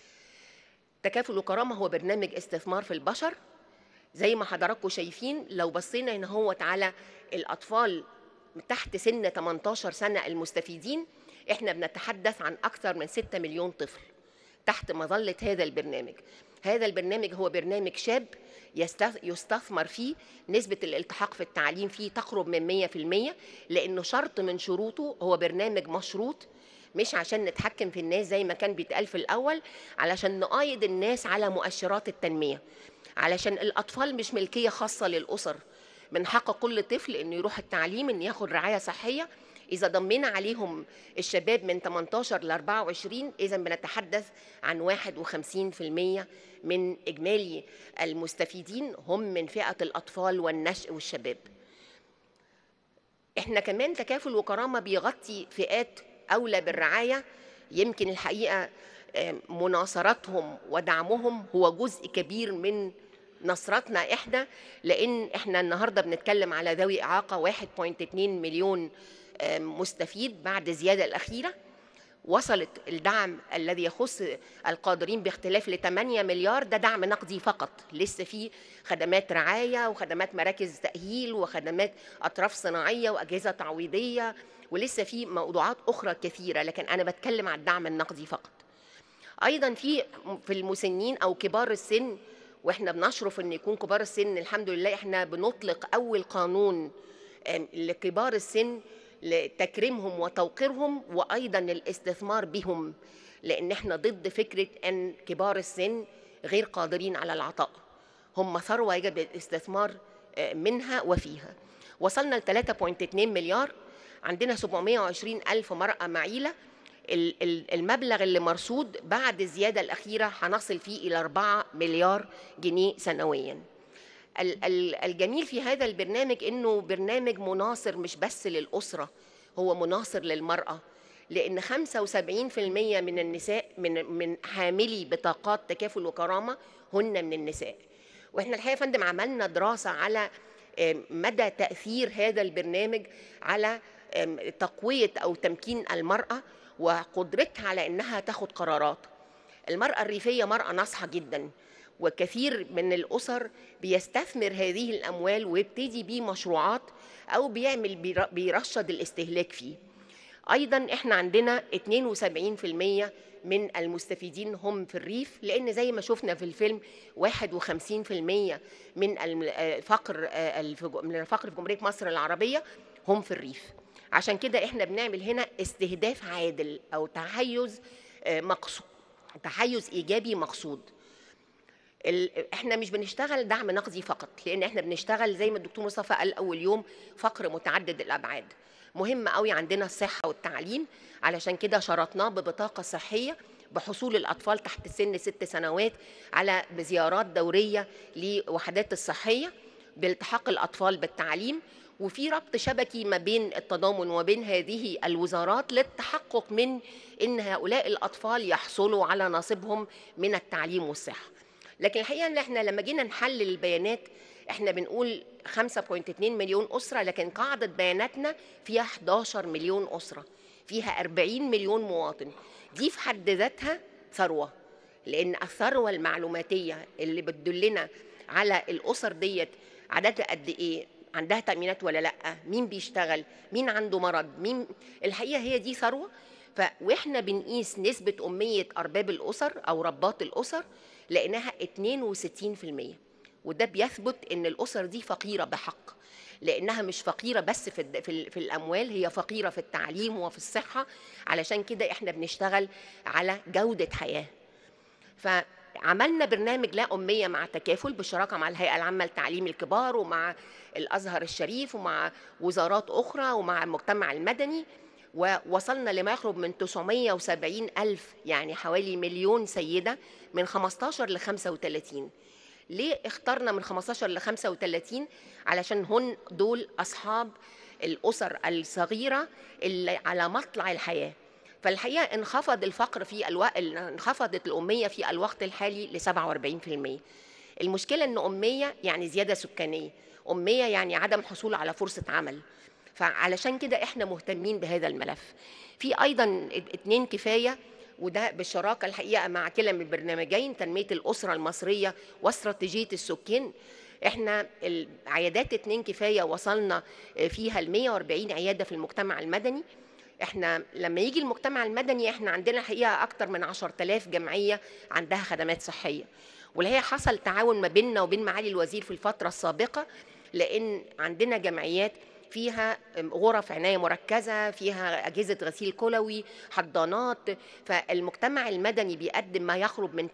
تكافل وكرامه هو برنامج استثمار في البشر زي ما حضراتكم شايفين لو بصينا هنا هو على الاطفال تحت سن 18 سنه المستفيدين احنا بنتحدث عن اكثر من 6 مليون طفل تحت مظله هذا البرنامج هذا البرنامج هو برنامج شاب يستث- يستثمر فيه نسبة الالتحاق في التعليم فيه تقرب من 100% لأنه شرط من شروطه هو برنامج مشروط مش عشان نتحكم في الناس زي ما كان بيتقال في الأول علشان نقايض الناس على مؤشرات التنمية علشان الأطفال مش ملكية خاصة للأسر من حق كل طفل إنه يروح التعليم إنه ياخد رعاية صحية إذا ضمينا عليهم الشباب من 18 ل 24 إذا بنتحدث عن 51% من إجمالي المستفيدين هم من فئة الأطفال والنشء والشباب. إحنا كمان تكافل وكرامة بيغطي فئات أولى بالرعاية يمكن الحقيقة آه، مناصرتهم ودعمهم هو جزء كبير من نصرتنا احنا لان احنا النهارده بنتكلم على ذوي اعاقه 1.2 مليون آه، مستفيد بعد الزياده الاخيره وصلت الدعم الذي يخص القادرين باختلاف ل 8 مليار ده دعم نقدي فقط لسه في خدمات رعايه وخدمات مراكز تاهيل وخدمات اطراف صناعيه واجهزه تعويضيه ولسه في موضوعات اخرى كثيره لكن انا بتكلم عن الدعم النقدي فقط ايضا في في المسنين او كبار السن واحنا بنشرف ان يكون كبار السن الحمد لله احنا بنطلق اول قانون آم، لكبار السن لتكريمهم وتوقيرهم وايضا الاستثمار بهم لان احنا ضد فكره ان كبار السن غير قادرين على العطاء هم ثروه يجب الاستثمار آه، منها وفيها وصلنا ل 3.2 مليار عندنا 720 ألف مرأة معيلة ال- ال- المبلغ اللي مرصود بعد الزيادة الأخيرة هنصل فيه إلى 4 مليار جنيه سنوياً ال- ال- الجميل في هذا البرنامج انه برنامج مناصر مش بس للاسره هو مناصر للمراه لان 75% من النساء من من حاملي بطاقات تكافل وكرامه هن من النساء واحنا الحقيقه يا فندم عملنا دراسه على آم، مدى تاثير هذا البرنامج على آم، تقويه او تمكين المراه وقدرتها على انها تاخد قرارات المرأة الريفية مرأة ناصحة جدا وكثير من الأسر بيستثمر هذه الأموال ويبتدي بيه مشروعات أو بيعمل بير- بيرشد الاستهلاك فيه أيضا إحنا عندنا 72% من المستفيدين هم في الريف لأن زي ما شفنا في الفيلم 51% من الم- آه، الفقر آه، الف- من الفقر في جمهورية مصر العربية هم في الريف عشان كده احنا بنعمل هنا استهداف عادل او تحيز آه، مقصود تحيز ايجابي مقصود ال- احنا مش بنشتغل دعم نقدي فقط لان احنا بنشتغل زي ما الدكتور مصطفى قال اول يوم فقر متعدد الابعاد مهم قوي عندنا الصحه والتعليم علشان كده شرطناه ببطاقه صحيه بحصول الاطفال تحت سن ست سنوات على زيارات دوريه لوحدات الصحيه بالتحاق الاطفال بالتعليم وفي ربط شبكي ما بين التضامن وبين هذه الوزارات للتحقق من ان هؤلاء الاطفال يحصلوا على نصيبهم من التعليم والصحه لكن الحقيقه ان احنا لما جينا نحلل البيانات احنا بنقول 5.2 مليون اسره لكن قاعده بياناتنا فيها 11 مليون اسره فيها 40 مليون مواطن دي في حد ذاتها ثروه لان الثروه المعلوماتيه اللي بتدلنا على الاسر ديت عددها قد ايه عندها تامينات ولا لا مين بيشتغل مين عنده مرض مين الحقيقه هي دي ثروه ف واحنا بنقيس نسبه اميه ارباب الاسر او ربات الاسر لقيناها 62% وده بيثبت ان الاسر دي فقيره بحق لانها مش فقيره بس في الد- في, ال- في الاموال هي فقيره في التعليم وفي الصحه علشان كده احنا بنشتغل على جوده حياه فعملنا برنامج لا أمية مع تكافل بالشراكة مع الهيئة العامة لتعليم الكبار ومع الأزهر الشريف ومع وزارات أخرى ومع المجتمع المدني ووصلنا لما يقرب من 970 ألف يعني حوالي مليون سيدة من 15 ل 35 ليه اخترنا من 15 ل 35 علشان هن دول أصحاب الأسر الصغيرة اللي على مطلع الحياة فالحقيقه انخفض الفقر في الوقت انخفضت الاميه في الوقت الحالي ل 47% المشكله ان اميه يعني زياده سكانيه اميه يعني عدم حصول على فرصه عمل فعلشان كده احنا مهتمين بهذا الملف في ايضا اتنين كفايه وده بالشراكه الحقيقه مع كلا من البرنامجين تنميه الاسره المصريه واستراتيجيه السكان احنا العيادات اتنين كفايه وصلنا فيها ل 140 عياده في المجتمع المدني احنا لما يجي المجتمع المدني احنا عندنا الحقيقه اكتر من 10000 جمعيه عندها خدمات صحيه والحقيقه حصل تعاون ما بيننا وبين معالي الوزير في الفتره السابقه لان عندنا جمعيات فيها غرف عنايه مركزه فيها اجهزه غسيل كلوي حضانات فالمجتمع المدني بيقدم ما يقرب من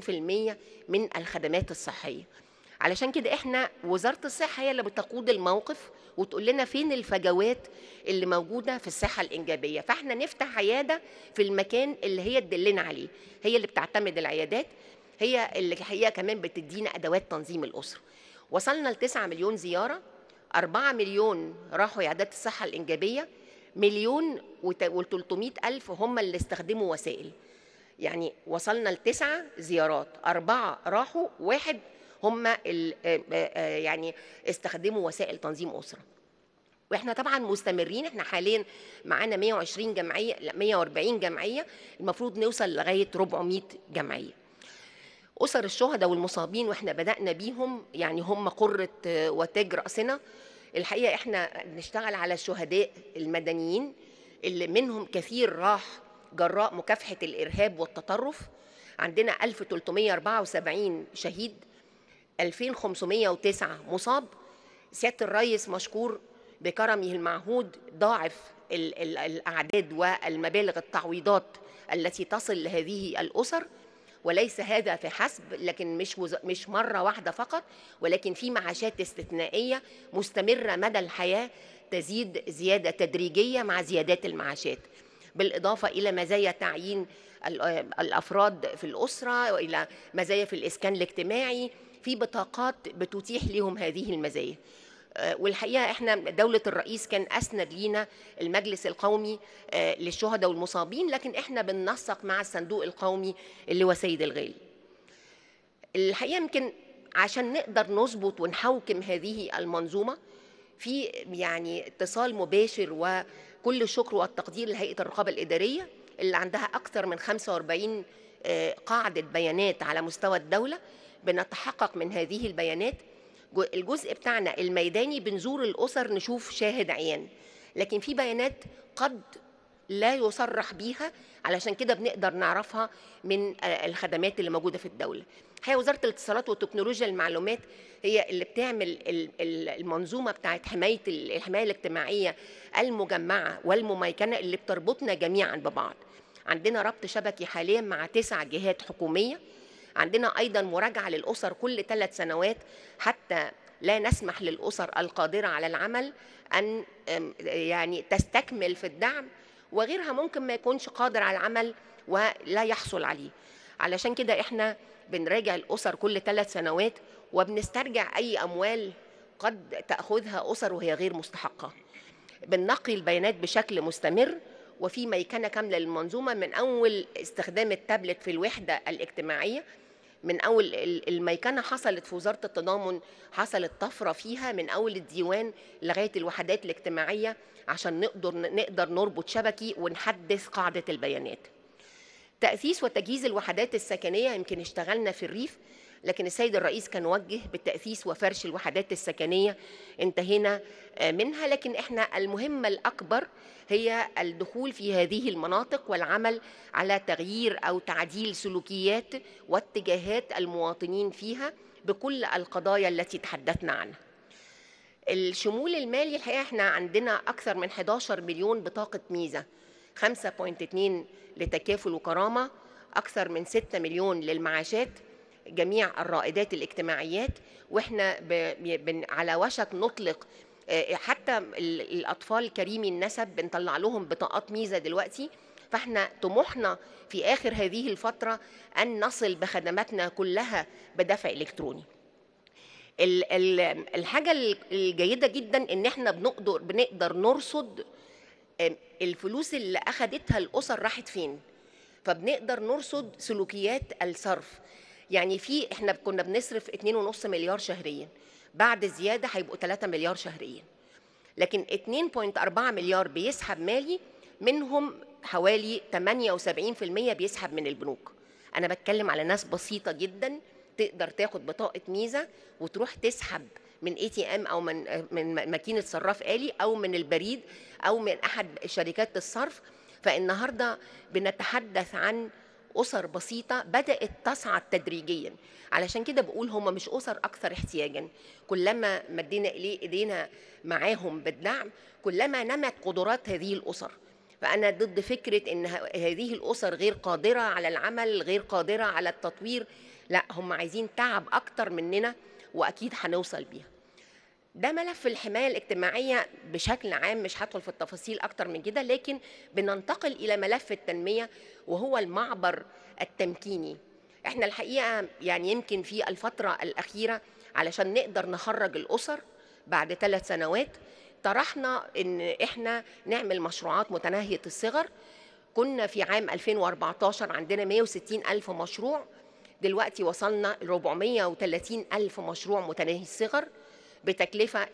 30% من الخدمات الصحيه علشان كده احنا وزاره الصحه هي اللي بتقود الموقف وتقول لنا فين الفجوات اللي موجوده في الصحه الانجابيه فاحنا نفتح عياده في المكان اللي هي تدلنا عليه هي اللي بتعتمد العيادات هي اللي الحقيقه كمان بتدينا ادوات تنظيم الاسره وصلنا ل 9 مليون زياره 4 مليون راحوا عيادات الصحه الانجابيه مليون و300 الف هم اللي استخدموا وسائل يعني وصلنا لتسعة زيارات أربعة راحوا واحد هم ال- آه، آه، يعني استخدموا وسائل تنظيم أسرة واحنا طبعا مستمرين احنا حاليا معانا 120 جمعيه لا 140 جمعيه المفروض نوصل لغايه 400 جمعيه اسر الشهداء والمصابين واحنا بدانا بيهم يعني هم قره آه، وتاج راسنا الحقيقه احنا بنشتغل على الشهداء المدنيين اللي منهم كثير راح جراء مكافحه الارهاب والتطرف عندنا 1374 شهيد 2509 مصاب سياده الرئيس مشكور بكرمه المعهود ضاعف ال- ال- الاعداد والمبالغ التعويضات التي تصل لهذه الاسر وليس هذا فحسب لكن مش وز... مش مره واحده فقط ولكن في معاشات استثنائيه مستمره مدى الحياه تزيد زياده تدريجيه مع زيادات المعاشات بالاضافه الى مزايا تعيين ال- الافراد في الاسره والى مزايا في الاسكان الاجتماعي في بطاقات بتتيح لهم هذه المزايا آه، والحقيقه احنا دوله الرئيس كان اسند لينا المجلس القومي آه، للشهداء والمصابين لكن احنا بننسق مع الصندوق القومي اللي هو سيد الغالي الحقيقه يمكن عشان نقدر نظبط ونحوكم هذه المنظومه في يعني اتصال مباشر وكل الشكر والتقدير لهيئه الرقابه الاداريه اللي عندها اكثر من 45 آه، قاعده بيانات على مستوى الدوله بنتحقق من هذه البيانات جو- الجزء بتاعنا الميداني بنزور الاسر نشوف شاهد عيان لكن في بيانات قد لا يصرح بيها علشان كده بنقدر نعرفها من آه، الخدمات اللي موجوده في الدوله هي وزاره الاتصالات وتكنولوجيا المعلومات هي اللي بتعمل ال- ال- المنظومه بتاعت حمايه ال- الحمايه الاجتماعيه المجمعه والمميكنه اللي بتربطنا جميعا ببعض عندنا ربط شبكي حاليا مع تسع جهات حكوميه عندنا ايضا مراجعه للاسر كل ثلاث سنوات حتى لا نسمح للاسر القادره على العمل ان أم، يعني تستكمل في الدعم وغيرها ممكن ما يكونش قادر على العمل ولا يحصل عليه علشان كده احنا بنراجع الاسر كل ثلاث سنوات وبنسترجع اي اموال قد تاخذها اسر وهي غير مستحقه بننقي البيانات بشكل مستمر وفي ميكنه كامله للمنظومه من اول استخدام التابلت في الوحده الاجتماعيه من اول ال- الميكنه حصلت في وزاره التضامن حصلت طفره فيها من اول الديوان لغايه الوحدات الاجتماعيه عشان نقدر نقدر نربط شبكي ونحدث قاعده البيانات. تأسيس وتجهيز الوحدات السكنية يمكن اشتغلنا في الريف لكن السيد الرئيس كان وجه بالتأسيس وفرش الوحدات السكنية انتهينا آه، منها لكن احنا المهمة الأكبر هي الدخول في هذه المناطق والعمل على تغيير أو تعديل سلوكيات واتجاهات المواطنين فيها بكل القضايا التي تحدثنا عنها الشمول المالي الحقيقه احنا عندنا اكثر من 11 مليون بطاقه ميزه 5.2 لتكافل وكرامه اكثر من 6 مليون للمعاشات جميع الرائدات الاجتماعيات واحنا ب... ب... على وشك نطلق آه، حتى ال- الاطفال كريمي النسب بنطلع لهم بطاقات ميزه دلوقتي فاحنا طموحنا في اخر هذه الفتره ان نصل بخدماتنا كلها بدفع الكتروني ال- ال- الحاجه ال- الجيده جدا ان احنا بنقدر بنقدر نرصد آم، الفلوس اللي اخدتها الاسر راحت فين فبنقدر نرصد سلوكيات الصرف يعني في احنا كنا بنصرف 2.5 مليار شهريا بعد زياده هيبقوا 3 مليار شهريا لكن 2.4 مليار بيسحب مالي منهم حوالي 78% بيسحب من البنوك انا بتكلم على ناس بسيطه جدا تقدر تاخد بطاقه ميزه وتروح تسحب من اي تي ام او من من ماكينه صراف آلي او من البريد او من احد شركات الصرف فالنهارده بنتحدث عن اسر بسيطه بدات تصعد تدريجيا علشان كده بقول هم مش اسر اكثر احتياجا كلما مدينا اليه ايدينا معاهم بالدعم كلما نمت قدرات هذه الاسر فانا ضد فكره ان ه- هذه الاسر غير قادره على العمل غير قادره على التطوير لا هم عايزين تعب اكتر مننا واكيد هنوصل بيها ده ملف الحماية الاجتماعية بشكل عام مش هدخل في التفاصيل أكتر من كده لكن بننتقل إلى ملف التنمية وهو المعبر التمكيني احنا الحقيقة يعني يمكن في الفترة الأخيرة علشان نقدر نخرج الأسر بعد ثلاث سنوات طرحنا ان احنا نعمل مشروعات متناهية الصغر كنا في عام 2014 عندنا 160 ألف مشروع دلوقتي وصلنا ل 430 ألف مشروع متناهي الصغر بتكلفة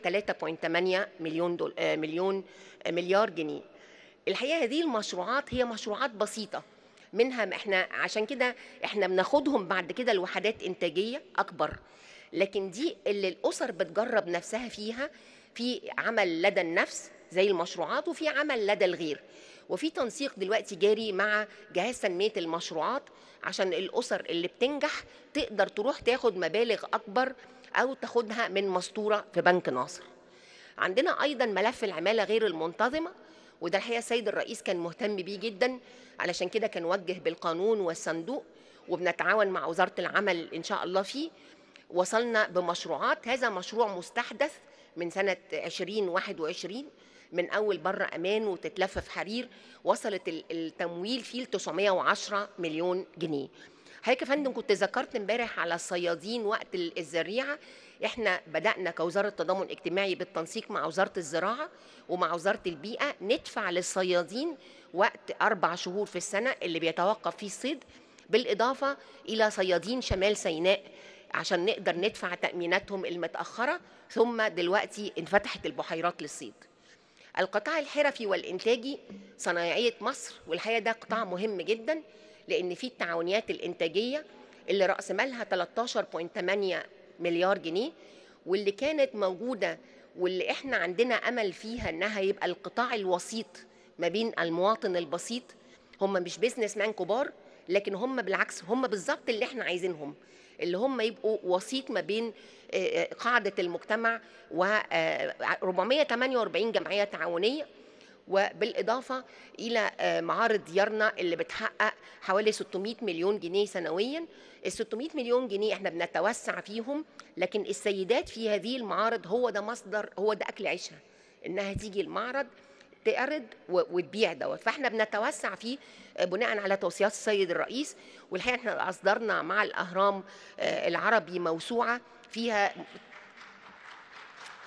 3.8 مليون دول آه، مليون آه، مليار جنيه الحقيقة هذه المشروعات هي مشروعات بسيطة منها ما احنا عشان كده احنا بناخدهم بعد كده لوحدات انتاجية اكبر لكن دي اللي الاسر بتجرب نفسها فيها في عمل لدى النفس زي المشروعات وفي عمل لدى الغير وفي تنسيق دلوقتي جاري مع جهاز تنمية المشروعات عشان الأسر اللي بتنجح تقدر تروح تاخد مبالغ أكبر أو تاخدها من مسطورة في بنك ناصر عندنا أيضا ملف العمالة غير المنتظمة وده الحقيقة السيد الرئيس كان مهتم بيه جدا علشان كده كان وجه بالقانون والصندوق وبنتعاون مع وزارة العمل إن شاء الله فيه وصلنا بمشروعات هذا مشروع مستحدث من سنة 2021 من أول بره أمان وتتلفف حرير وصلت ال- التمويل فيه ل 910 مليون جنيه حضرتك يا فندم كنت ذكرت امبارح على الصيادين وقت ال- الزريعه احنا بدانا كوزاره تضامن اجتماعي بالتنسيق مع وزاره الزراعه ومع وزاره البيئه ندفع للصيادين وقت اربع شهور في السنه اللي بيتوقف فيه الصيد بالاضافه الى صيادين شمال سيناء عشان نقدر ندفع تاميناتهم المتاخره ثم دلوقتي انفتحت البحيرات للصيد القطاع الحرفي والإنتاجي صنايعية مصر والحقيقة ده قطاع مهم جدا لأن فيه التعاونيات الإنتاجية اللي رأس مالها 13.8 مليار جنيه واللي كانت موجودة واللي احنا عندنا أمل فيها إنها يبقى القطاع الوسيط ما بين المواطن البسيط هم مش بيزنس مان كبار لكن هم بالعكس هم بالظبط اللي احنا عايزينهم اللي هم يبقوا وسيط ما بين آه، آه، قاعدة المجتمع و آه، 448 جمعية تعاونية وبالإضافة إلى آه، معارض ديارنا اللي بتحقق حوالي 600 مليون جنيه سنويا ال 600 مليون جنيه احنا بنتوسع فيهم لكن السيدات في هذه المعارض هو ده مصدر هو ده أكل عيشها إنها تيجي المعرض تعرض و- وتبيع دوت فاحنا بنتوسع فيه آه، بناء على توصيات السيد الرئيس والحقيقه احنا اصدرنا مع الاهرام آه، العربي موسوعه فيها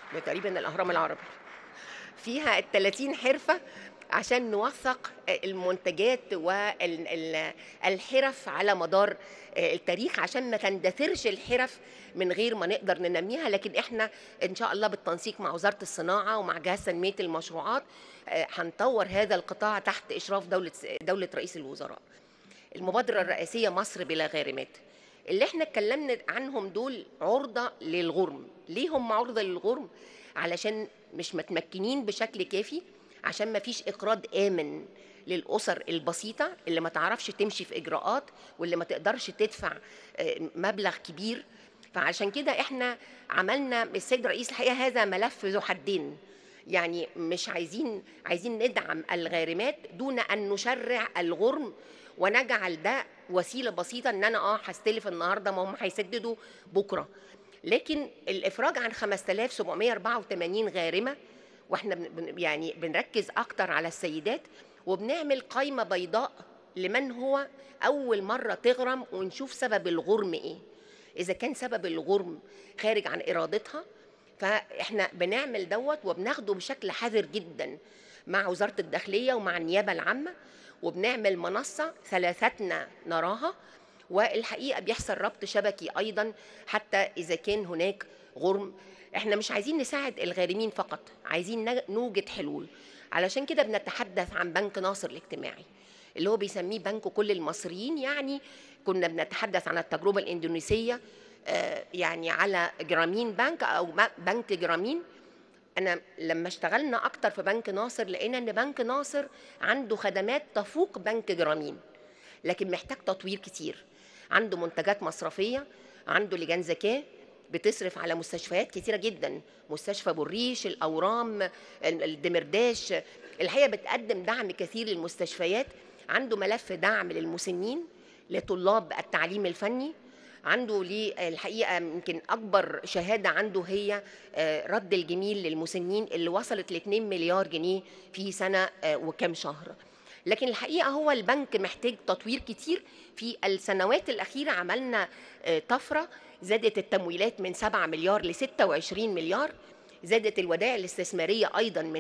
تقريبا الاهرام العربي فيها ال 30 حرفه عشان نوثق المنتجات والحرف على مدار التاريخ عشان ما تندثرش الحرف من غير ما نقدر ننميها لكن احنا ان شاء الله بالتنسيق مع وزاره الصناعه ومع جهاز تنميه المشروعات آه، هنطور هذا القطاع تحت اشراف دوله دوله رئيس الوزراء. المبادره الرئاسيه مصر بلا غارمات. اللي احنا اتكلمنا عنهم دول عرضه للغرم، ليه هم عرضه للغرم؟ علشان مش متمكنين بشكل كافي عشان ما فيش اقراض امن للاسر البسيطه اللي ما تعرفش تمشي في اجراءات واللي ما تقدرش تدفع آه، مبلغ كبير فعشان كده احنا عملنا السيد رئيس الحقيقه هذا ملف ذو حدين يعني مش عايزين عايزين ندعم الغارمات دون ان نشرع الغرم ونجعل ده وسيله بسيطه ان انا اه هستلف النهارده ما هم هيسددوا بكره لكن الافراج عن 5784 غارمه واحنا بن- بن- يعني بنركز اكتر على السيدات وبنعمل قائمه بيضاء لمن هو اول مره تغرم ونشوف سبب الغرم ايه اذا كان سبب الغرم خارج عن ارادتها فاحنا بنعمل دوت وبناخده بشكل حذر جدا مع وزاره الداخليه ومع النيابه العامه وبنعمل منصه ثلاثتنا نراها والحقيقه بيحصل ربط شبكي ايضا حتى اذا كان هناك غرم احنا مش عايزين نساعد الغارمين فقط عايزين نج- نوجد حلول علشان كده بنتحدث عن بنك ناصر الاجتماعي اللي هو بيسميه بنك كل المصريين يعني كنا بنتحدث عن التجربه الاندونيسيه آه، يعني على جرامين بنك او ب- بنك جرامين انا لما اشتغلنا اكتر في بنك ناصر لقينا ان بنك ناصر عنده خدمات تفوق بنك جرامين لكن محتاج تطوير كتير عنده منتجات مصرفيه عنده لجان زكاه بتصرف على مستشفيات كتيرة جدا مستشفى بوريش الأورام ال- الدمرداش الحقيقة بتقدم دعم كثير للمستشفيات عنده ملف دعم للمسنين لطلاب التعليم الفني عنده ليه الحقيقه يمكن اكبر شهاده عنده هي آه، رد الجميل للمسنين اللي وصلت ل 2 مليار جنيه في سنه آه، وكام شهر لكن الحقيقه هو البنك محتاج تطوير كتير في السنوات الاخيره عملنا آه، طفره زادت التمويلات من 7 مليار ل 26 مليار زادت الودائع الاستثماريه ايضا من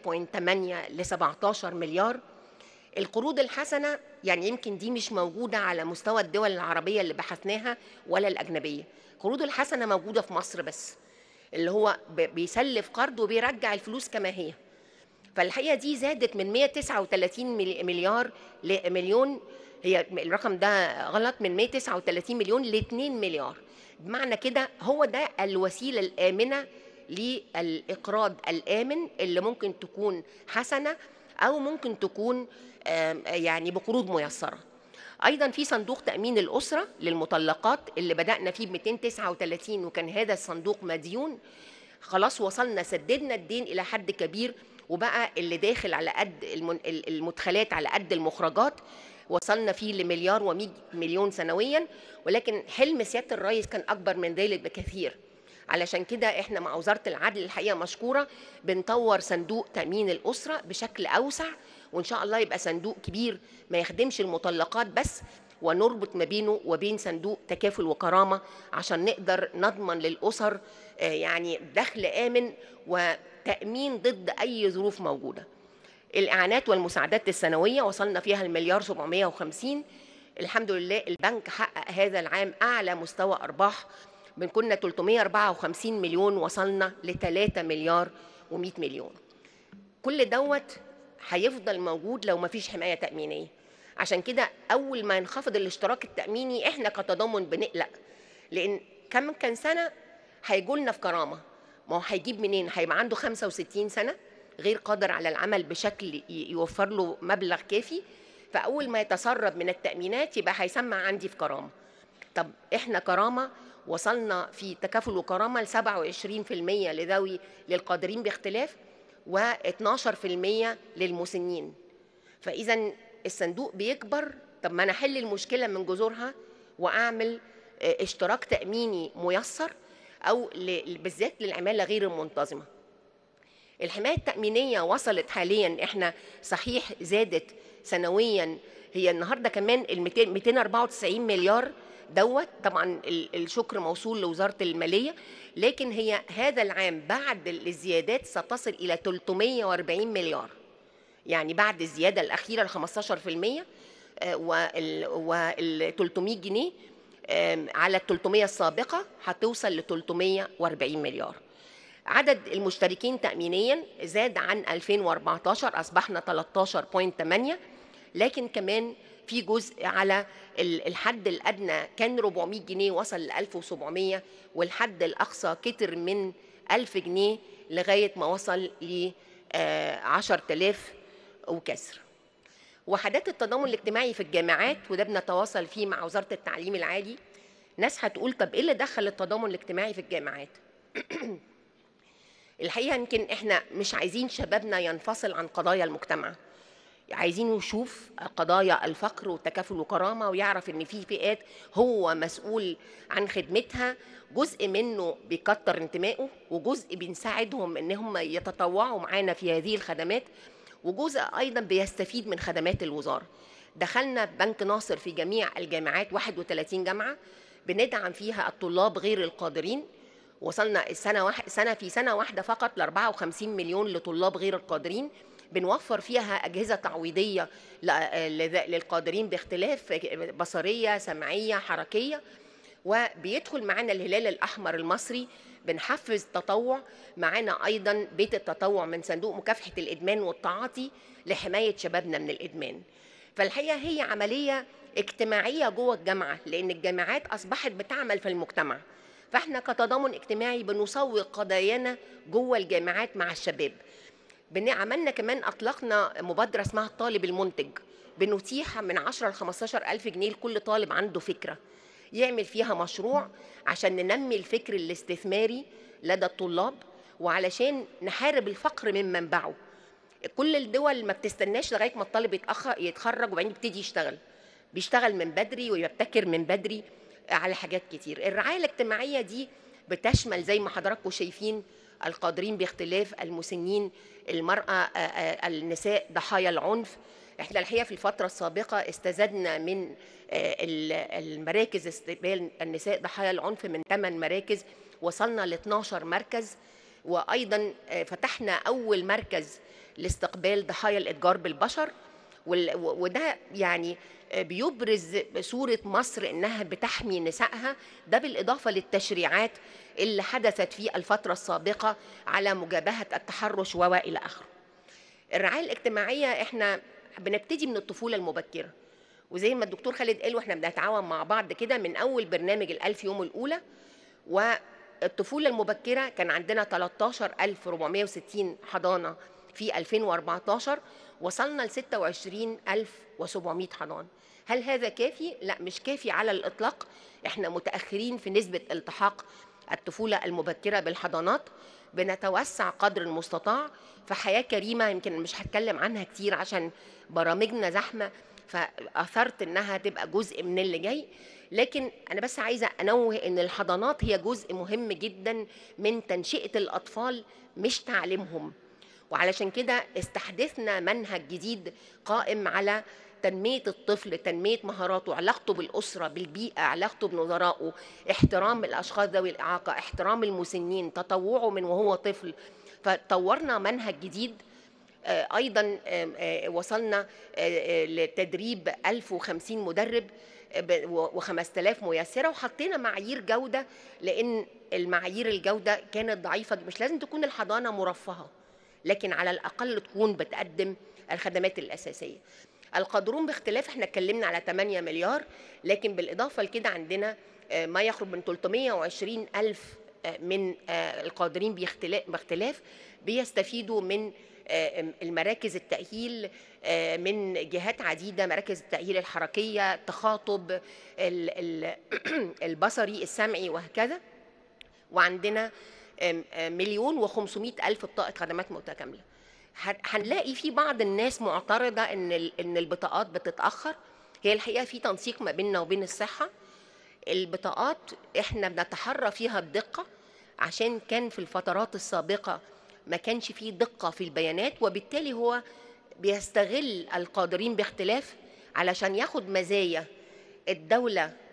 3.8 ل 17 مليار القروض الحسنة يعني يمكن دي مش موجودة على مستوى الدول العربية اللي بحثناها ولا الأجنبية القروض الحسنة موجودة في مصر بس اللي هو ب- بيسلف قرض وبيرجع الفلوس كما هي فالحقيقة دي زادت من 139 ملي- مليار لمليون هي الرقم ده غلط من 139 مليون ل 2 مليار بمعنى كده هو ده الوسيلة الآمنة للإقراض الآمن اللي ممكن تكون حسنة أو ممكن تكون آم، يعني بقروض ميسرة ايضا في صندوق تامين الاسره للمطلقات اللي بدانا فيه ب 239 وكان هذا الصندوق مديون خلاص وصلنا سددنا الدين الى حد كبير وبقى اللي داخل على قد المن- ال- المدخلات على قد المخرجات وصلنا فيه لمليار و100 مليون سنويا ولكن حلم سياده الرئيس كان اكبر من ذلك بكثير علشان كده احنا مع وزاره العدل الحقيقه مشكوره بنطور صندوق تامين الاسره بشكل اوسع وان شاء الله يبقى صندوق كبير ما يخدمش المطلقات بس ونربط ما بينه وبين صندوق تكافل وكرامه عشان نقدر نضمن للاسر آه، يعني دخل امن وتامين ضد اي ظروف موجوده. الاعانات والمساعدات السنويه وصلنا فيها المليار 750 الحمد لله البنك حقق هذا العام اعلى مستوى ارباح من كنا 354 مليون وصلنا ل 3 مليار و100 مليون كل دوت هيفضل موجود لو ما فيش حمايه تامينيه عشان كده اول ما ينخفض الاشتراك التاميني احنا كتضامن بنقلق لان كم كان سنه هيجولنا في كرامه ما هو هيجيب منين هيبقى عنده 65 سنه غير قادر على العمل بشكل ي- يوفر له مبلغ كافي فاول ما يتسرب من التامينات يبقى هيسمع عندي في كرامه طب احنا كرامه وصلنا في تكافل وكرامه ل 27% لذوي للقادرين باختلاف و12% للمسنين فاذا الصندوق بيكبر طب ما انا احل المشكله من جذورها واعمل آه، اشتراك تاميني ميسر او ل- بالذات للعماله غير المنتظمه الحمايه التامينيه وصلت حاليا احنا صحيح زادت سنويا هي النهارده كمان ال 200 294 مليار دوت طبعا ال- الشكر موصول لوزاره الماليه لكن هي هذا العام بعد الزيادات ستصل الى 340 مليار يعني بعد الزياده الاخيره ال 15% آه، وال وال 300 جنيه آم، على ال 300 السابقه هتوصل ل 340 مليار عدد المشتركين تأمينيا زاد عن 2014 أصبحنا 13.8 لكن كمان في جزء على ال- الحد الأدنى كان 400 جنيه وصل ل 1700 والحد الأقصى كتر من 1000 جنيه لغاية ما وصل ل 10000 وكسر وحدات التضامن الاجتماعي في الجامعات وده بنتواصل فيه مع وزارة التعليم العالي ناس هتقول طب ايه اللي دخل التضامن الاجتماعي في الجامعات الحقيقه يمكن احنا مش عايزين شبابنا ينفصل عن قضايا المجتمع عايزينه يشوف قضايا الفقر والتكافل وكرامه ويعرف ان في فئات هو مسؤول عن خدمتها جزء منه بيكتر انتمائه وجزء بنساعدهم ان هم يتطوعوا معانا في هذه الخدمات وجزء ايضا بيستفيد من خدمات الوزاره دخلنا بنك ناصر في جميع الجامعات 31 جامعه بندعم فيها الطلاب غير القادرين وصلنا السنه واحد سنه في سنه واحده فقط ل 54 مليون لطلاب غير القادرين بنوفر فيها اجهزه تعويضيه ل- لذ- للقادرين باختلاف بصريه سمعيه حركيه وبيدخل معانا الهلال الاحمر المصري بنحفز تطوع معانا ايضا بيت التطوع من صندوق مكافحه الادمان والتعاطي لحمايه شبابنا من الادمان فالحقيقه هي عمليه اجتماعيه جوه الجامعه لان الجامعات اصبحت بتعمل في المجتمع فاحنا كتضامن اجتماعي بنسوق قضايانا جوه الجامعات مع الشباب بن- عملنا كمان اطلقنا مبادره اسمها الطالب المنتج بنتيح من 10 ل 15 الف جنيه لكل طالب عنده فكره يعمل فيها مشروع عشان ننمي الفكر الاستثماري لدى الطلاب وعلشان نحارب الفقر من منبعه كل الدول ما بتستناش لغايه ما الطالب يتاخر يتخرج وبعدين يبتدي يشتغل بيشتغل من بدري ويبتكر من بدري على حاجات كتير الرعايه الاجتماعيه دي بتشمل زي ما حضراتكم شايفين القادرين باختلاف المسنين المراه آه، آه، النساء ضحايا العنف احنا الحقيقه في الفتره السابقه استزدنا من آه، ال- المراكز استقبال النساء ضحايا العنف من 8 مراكز وصلنا ل 12 مركز وايضا آه، فتحنا اول مركز لاستقبال ضحايا الاتجار بالبشر وال- و- وده يعني آه، بيبرز صورة مصر إنها بتحمي نسائها ده بالإضافة للتشريعات اللي حدثت في الفترة السابقة على مجابهة التحرش وإلى آخره الرعاية الاجتماعية إحنا بنبتدي من الطفولة المبكرة وزي ما الدكتور خالد قال واحنا بنتعاون مع بعض كده من أول برنامج الألف يوم الأولى والطفولة المبكرة كان عندنا 13460 حضانة في 2014 وصلنا ل 26700 حضانة هل هذا كافي؟ لا مش كافي على الإطلاق احنا متأخرين في نسبة التحاق الطفولة المبكرة بالحضانات بنتوسع قدر المستطاع فحياة كريمة يمكن مش هتكلم عنها كتير عشان برامجنا زحمة فأثرت إنها تبقى جزء من اللي جاي لكن أنا بس عايزة أنوه إن الحضانات هي جزء مهم جدا من تنشئة الأطفال مش تعليمهم وعلشان كده استحدثنا منهج جديد قائم على تنمية الطفل تنمية مهاراته علاقته بالأسرة بالبيئة علاقته بنظرائه احترام الأشخاص ذوي الإعاقة احترام المسنين تطوعه من وهو طفل فطورنا منهج جديد آه، ايضا وصلنا آه، لتدريب 1050 مدرب و5000 ميسره وحطينا معايير جوده لان المعايير الجوده كانت ضعيفه مش لازم تكون الحضانه مرفهه لكن على الاقل تكون بتقدم الخدمات الاساسيه القادرون باختلاف احنا اتكلمنا على 8 مليار لكن بالاضافه لكده عندنا آه، ما يقرب من 320 الف آه، من آه، القادرين باختلاف باختلاف بيستفيدوا من آه، المراكز التأهيل آه، من جهات عديدة مراكز التأهيل الحركية التخاطب ال- ال- البصري السمعي وهكذا وعندنا آم، آم، مليون وخمسمائة ألف بطاقة خدمات متكاملة هن- هنلاقي في بعض الناس معترضة إن ال- إن البطاقات بتتأخر هي الحقيقة في تنسيق ما بيننا وبين الصحة البطاقات احنا بنتحرى فيها بدقة عشان كان في الفترات السابقة ما كانش فيه دقة في البيانات وبالتالي هو بيستغل القادرين باختلاف علشان ياخد مزايا الدولة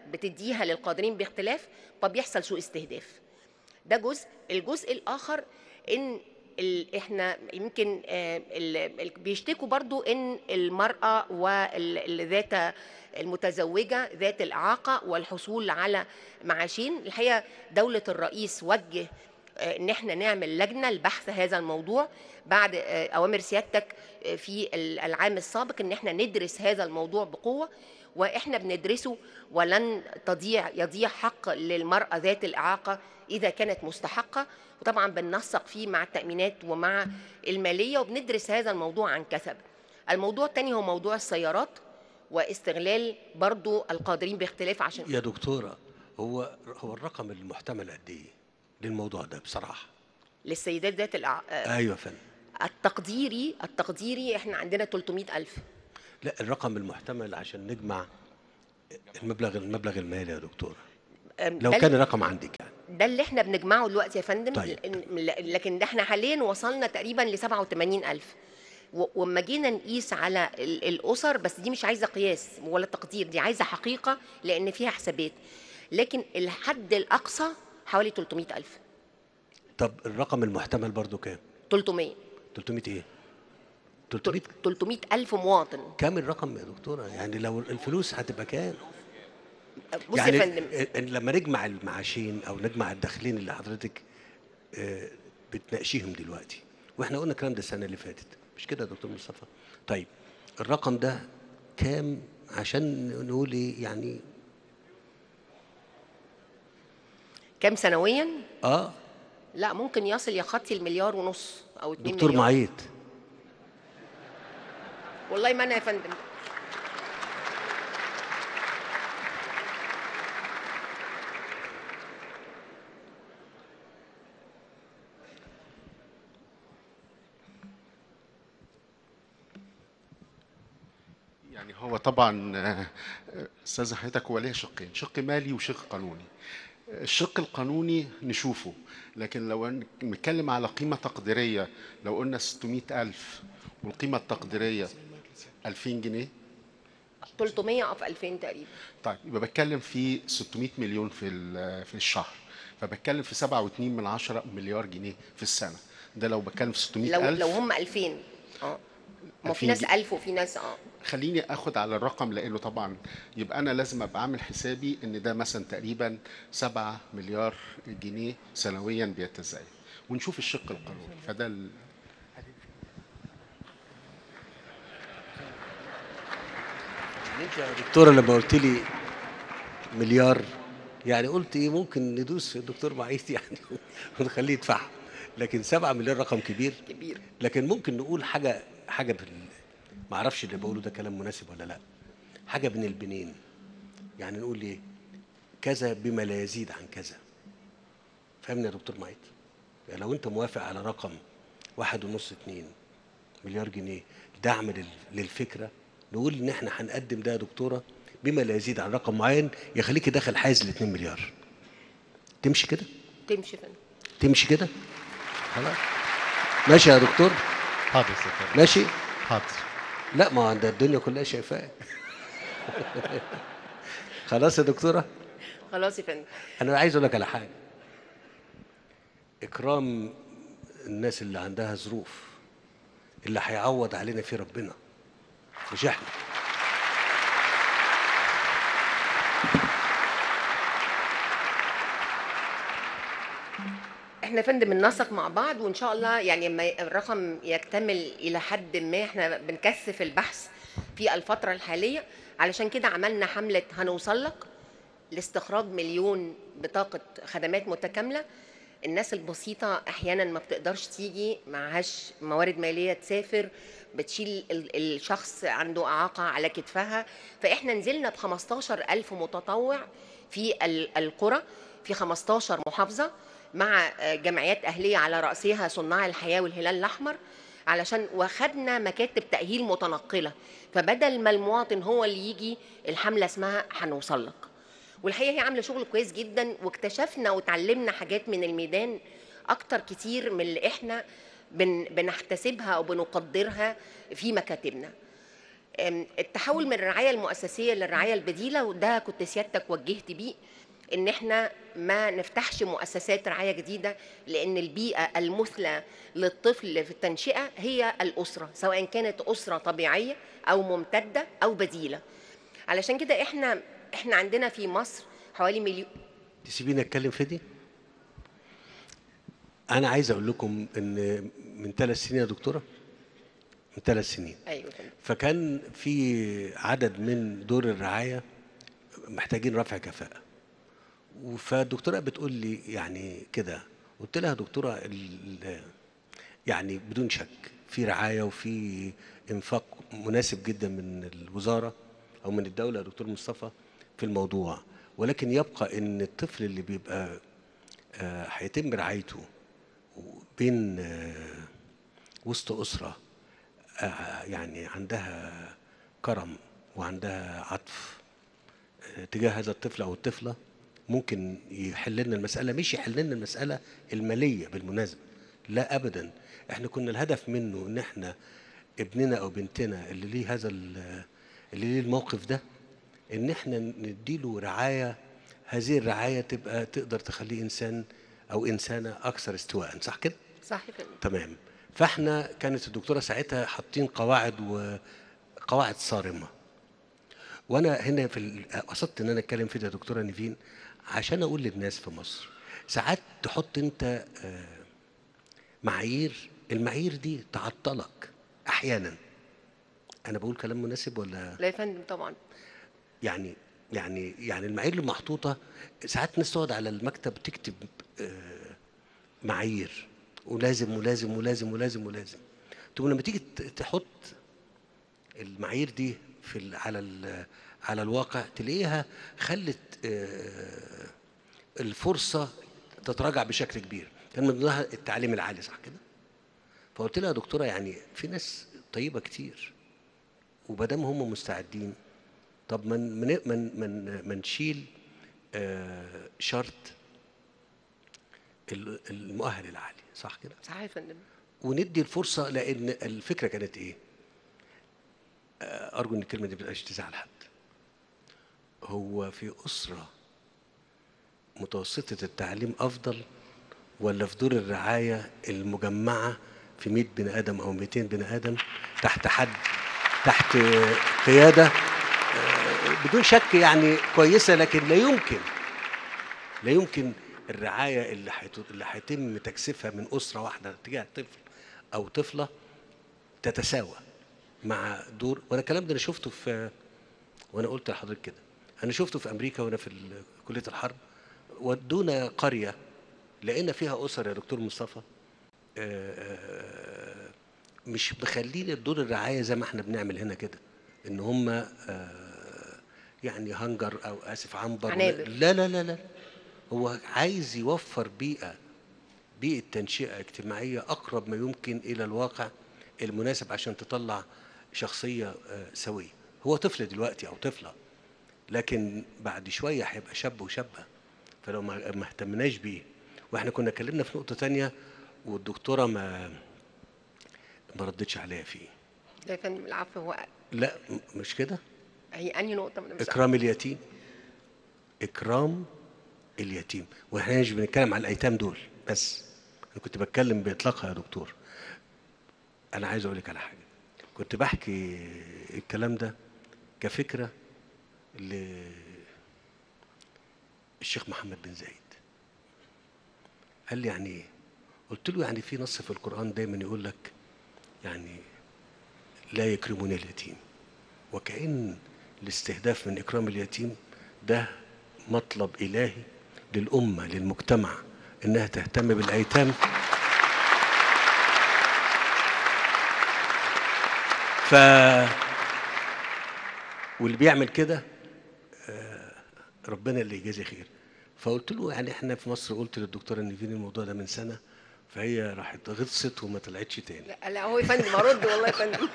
بتديها للقادرين باختلاف فبيحصل سوء استهداف ده جزء الجزء الاخر ان ال... احنا يمكن آه، ال... ال... بيشتكوا برضو ان المراه والذات المتزوجه ذات الاعاقه والحصول على معاشين الحقيقه دوله الرئيس وجه آه، ان احنا نعمل لجنه لبحث هذا الموضوع بعد آه، اوامر سيادتك آه، في ال- العام السابق ان احنا ندرس هذا الموضوع بقوه واحنا بندرسه ولن تضيع يضيع حق للمراه ذات الاعاقه اذا كانت مستحقه وطبعا بننسق فيه مع التامينات ومع الماليه وبندرس هذا الموضوع عن كثب الموضوع الثاني هو موضوع السيارات واستغلال برضو القادرين باختلاف عشان يا دكتورة هو هو الرقم المحتمل قد ايه للموضوع ده بصراحة للسيدات ذات الأع... آه، ايوه يا فندم التقديري التقديري احنا عندنا 300 ألف لا الرقم المحتمل عشان نجمع المبلغ المبلغ المالي يا دكتورة لو ده كان الرقم عندك يعني ده اللي احنا بنجمعه دلوقتي يا فندم طيب. ل- لكن ده احنا حاليا وصلنا تقريبا ل 87 ألف وما جينا نقيس على ال- الأسر بس دي مش عايزة قياس ولا تقدير دي عايزة حقيقة لأن فيها حسابات لكن الحد الأقصى حوالي 300 ألف طب الرقم المحتمل برضو كام 300 300 ايه 300 300 ألف مواطن كام الرقم يا دكتورة يعني لو الفلوس هتبقى كام بص يعني يا فندم ال- ال- لما نجمع المعاشين او نجمع الداخلين اللي حضرتك آه، بتناقشيهم دلوقتي واحنا قلنا الكلام ده السنه اللي فاتت مش كده يا دكتور مصطفى طيب الرقم ده كام عشان نقول ايه يعني كام سنويا اه لا ممكن يصل يا خطي المليار ونص او 2 دكتور مليار معيط والله ما انا يا فندم يعني هو طبعا آه، آه، استاذ حضرتك هو ليه شقين شق مالي وشق قانوني الشق القانوني نشوفه لكن لو ن- نتكلم على قيمة تقديرية لو قلنا 600 ألف والقيمة التقديرية 2000 جنيه 300 او في 2000 تقريبا طيب يبقى بتكلم في 600 مليون في ال- في الشهر فبتكلم في 7.2 من عشرة مليار جنيه في السنة ده لو بتكلم في 600 لو ألف لو هم 2000 اه ما في 2000 ناس جنيه. 1000 وفي ناس اه خليني اخد على الرقم لانه طبعا يبقى انا لازم ابقى عامل حسابي ان ده مثلا تقريبا 7 مليار جنيه سنويا بيتزايد ونشوف الشق القانوني فده ال... انت يا دكتوره لما قلت لي مليار يعني قلت ايه ممكن ندوس في الدكتور معيط يعني ونخليه يدفعها لكن 7 مليار رقم كبير كبير لكن ممكن نقول حاجه حاجه بال... ما اعرفش اللي بقوله ده كلام مناسب ولا لا حاجه بين البنين يعني نقول ايه كذا بما لا يزيد عن كذا فاهمني يا دكتور معيط يعني لو انت موافق على رقم واحد ونص اتنين مليار جنيه دعم لل- للفكره نقول ان احنا هنقدم ده يا دكتوره بما لا يزيد عن رقم معين يخليكي داخل حيز ال 2 مليار تمشي كده تمشي فندم تمشي كده خلاص ماشي يا دكتور حاضر يا فندم ماشي حاضر لا ما ده الدنيا كلها شايفاك خلاص يا دكتوره خلاص يا فندم انا عايز اقول لك على حاجه اكرام الناس اللي عندها ظروف اللي هيعوض علينا فيه ربنا مش احنا احنا يا فندم بننسق مع بعض وان شاء الله يعني لما الرقم يكتمل الى حد ما احنا بنكثف البحث في الفتره الحاليه علشان كده عملنا حمله هنوصل لك لاستخراج مليون بطاقه خدمات متكامله الناس البسيطة أحيانا ما بتقدرش تيجي معهاش موارد مالية تسافر بتشيل ال- الشخص عنده إعاقة على كتفها فإحنا نزلنا ب 15 ألف متطوع في ال- القرى في 15 محافظة مع آه، جمعيات أهلية على رأسها صناع الحياة والهلال الأحمر علشان واخدنا مكاتب تأهيل متنقلة فبدل ما المواطن هو اللي يجي الحملة اسمها هنوصل لك والحقيقه هي عامله شغل كويس جدا واكتشفنا وتعلمنا حاجات من الميدان اكتر كتير من اللي احنا بن بنحتسبها او بنقدرها في مكاتبنا أم، التحول من الرعايه المؤسسيه للرعايه البديله وده كنت سيادتك وجهت بيه ان احنا ما نفتحش مؤسسات رعايه جديده لان البيئه المثلى للطفل في التنشئه هي الاسره سواء كانت اسره طبيعيه او ممتده او بديله علشان كده احنا احنا عندنا في مصر حوالي مليون تسيبيني اتكلم في دي انا عايز اقول لكم ان من ثلاث سنين يا دكتوره من ثلاث سنين ايوه فندم. فكان في عدد من دور الرعايه محتاجين رفع كفاءه فالدكتوره بتقول لي يعني كده قلت لها يا دكتوره ال- يعني بدون شك في رعايه وفي انفاق مناسب جدا من الوزاره او من الدوله يا دكتور مصطفى في الموضوع ولكن يبقى ان الطفل اللي بيبقى آه، هيتم رعايته بين آه، وسط اسره آه، يعني عندها كرم وعندها عطف آه، تجاه هذا الطفل او الطفله ممكن يحل لنا المساله مش يحل لنا المساله الماليه بالمناسبه لا ابدا احنا كنا الهدف منه ان احنا ابننا او بنتنا اللي ليه هذا ال- اللي ليه الموقف ده ان احنا نديله رعايه هذه الرعايه تبقى تقدر تخليه انسان او انسانه اكثر استواء صح كده صح يا فندم تمام فاحنا كانت الدكتوره ساعتها حاطين قواعد وقواعد صارمه وانا هنا في ال- قصدت ان انا اتكلم في ده يا دكتوره نيفين عشان اقول للناس في مصر ساعات تحط انت آه، معايير المعايير دي تعطلك احيانا انا بقول كلام مناسب ولا لا يا فندم طبعا يعني يعني يعني المعايير اللي محطوطه ساعات ناس تقعد على المكتب تكتب آه، معايير ولازم ولازم ولازم ولازم ولازم تقوم لما تيجي ت- تحط المعايير دي في ال- على ال- على الواقع تلاقيها خلت آه، الفرصه تتراجع بشكل كبير كان من ضمنها التعليم العالي صح كده فقلت لها يا دكتوره يعني في ناس طيبه كتير ومادام هم مستعدين طب من من من من, من نشيل آه، شرط ال- المؤهل العالي صح كده صح يا فندم وندي الفرصه لان الفكره كانت ايه آه، ارجو ان الكلمه دي ما تبقاش تزعل حد هو في اسره متوسطه التعليم افضل ولا في دور الرعايه المجمعه في 100 بني ادم او 200 بني ادم تحت حد تحت قياده آه، بدون شك يعني كويسه لكن لا يمكن لا يمكن الرعايه اللي حيت- اللي هيتم تكثيفها من اسره واحده تجاه طفل او طفله تتساوى مع دور وانا الكلام ده انا شفته في وانا قلت لحضرتك كده انا شفته في امريكا وانا في ال- كليه الحرب ودونا قريه لقينا فيها اسر يا دكتور مصطفى آه، مش مخلين دور الرعايه زي ما احنا بنعمل هنا كده ان هم آه، يعني هنجر او اسف عنبر عنابر. لا لا لا لا هو عايز يوفر بيئه بيئه تنشئه اجتماعيه اقرب ما يمكن الى الواقع المناسب عشان تطلع شخصيه آه، سويه هو طفل دلوقتي او طفله لكن بعد شويه هيبقى شاب وشابه فلو ما ما اهتمناش بيه واحنا كنا اتكلمنا في نقطه تانية والدكتوره ما ما ردتش عليا فيه لا يا فندم العفو هو لا م- مش كده هي انهي نقطه من اكرام اليتيم اكرام اليتيم واحنا مش بنتكلم على الايتام دول بس انا كنت بتكلم باطلاقها يا دكتور انا عايز اقول لك على حاجه كنت بحكي الكلام ده كفكره للشيخ محمد بن زايد قال لي يعني ايه قلت له يعني في نص في القران دايما يقول لك يعني لا يكرمون اليتيم وكأن الاستهداف من إكرام اليتيم ده مطلب إلهي للأمة للمجتمع إنها تهتم بالأيتام ف واللي بيعمل كده آه، ربنا اللي يجازي خير فقلت له يعني احنا في مصر قلت للدكتوره نيفين الموضوع ده من سنه فهي راحت غطست وما طلعتش تاني لا لا هو يا فندم ارد والله يا فندم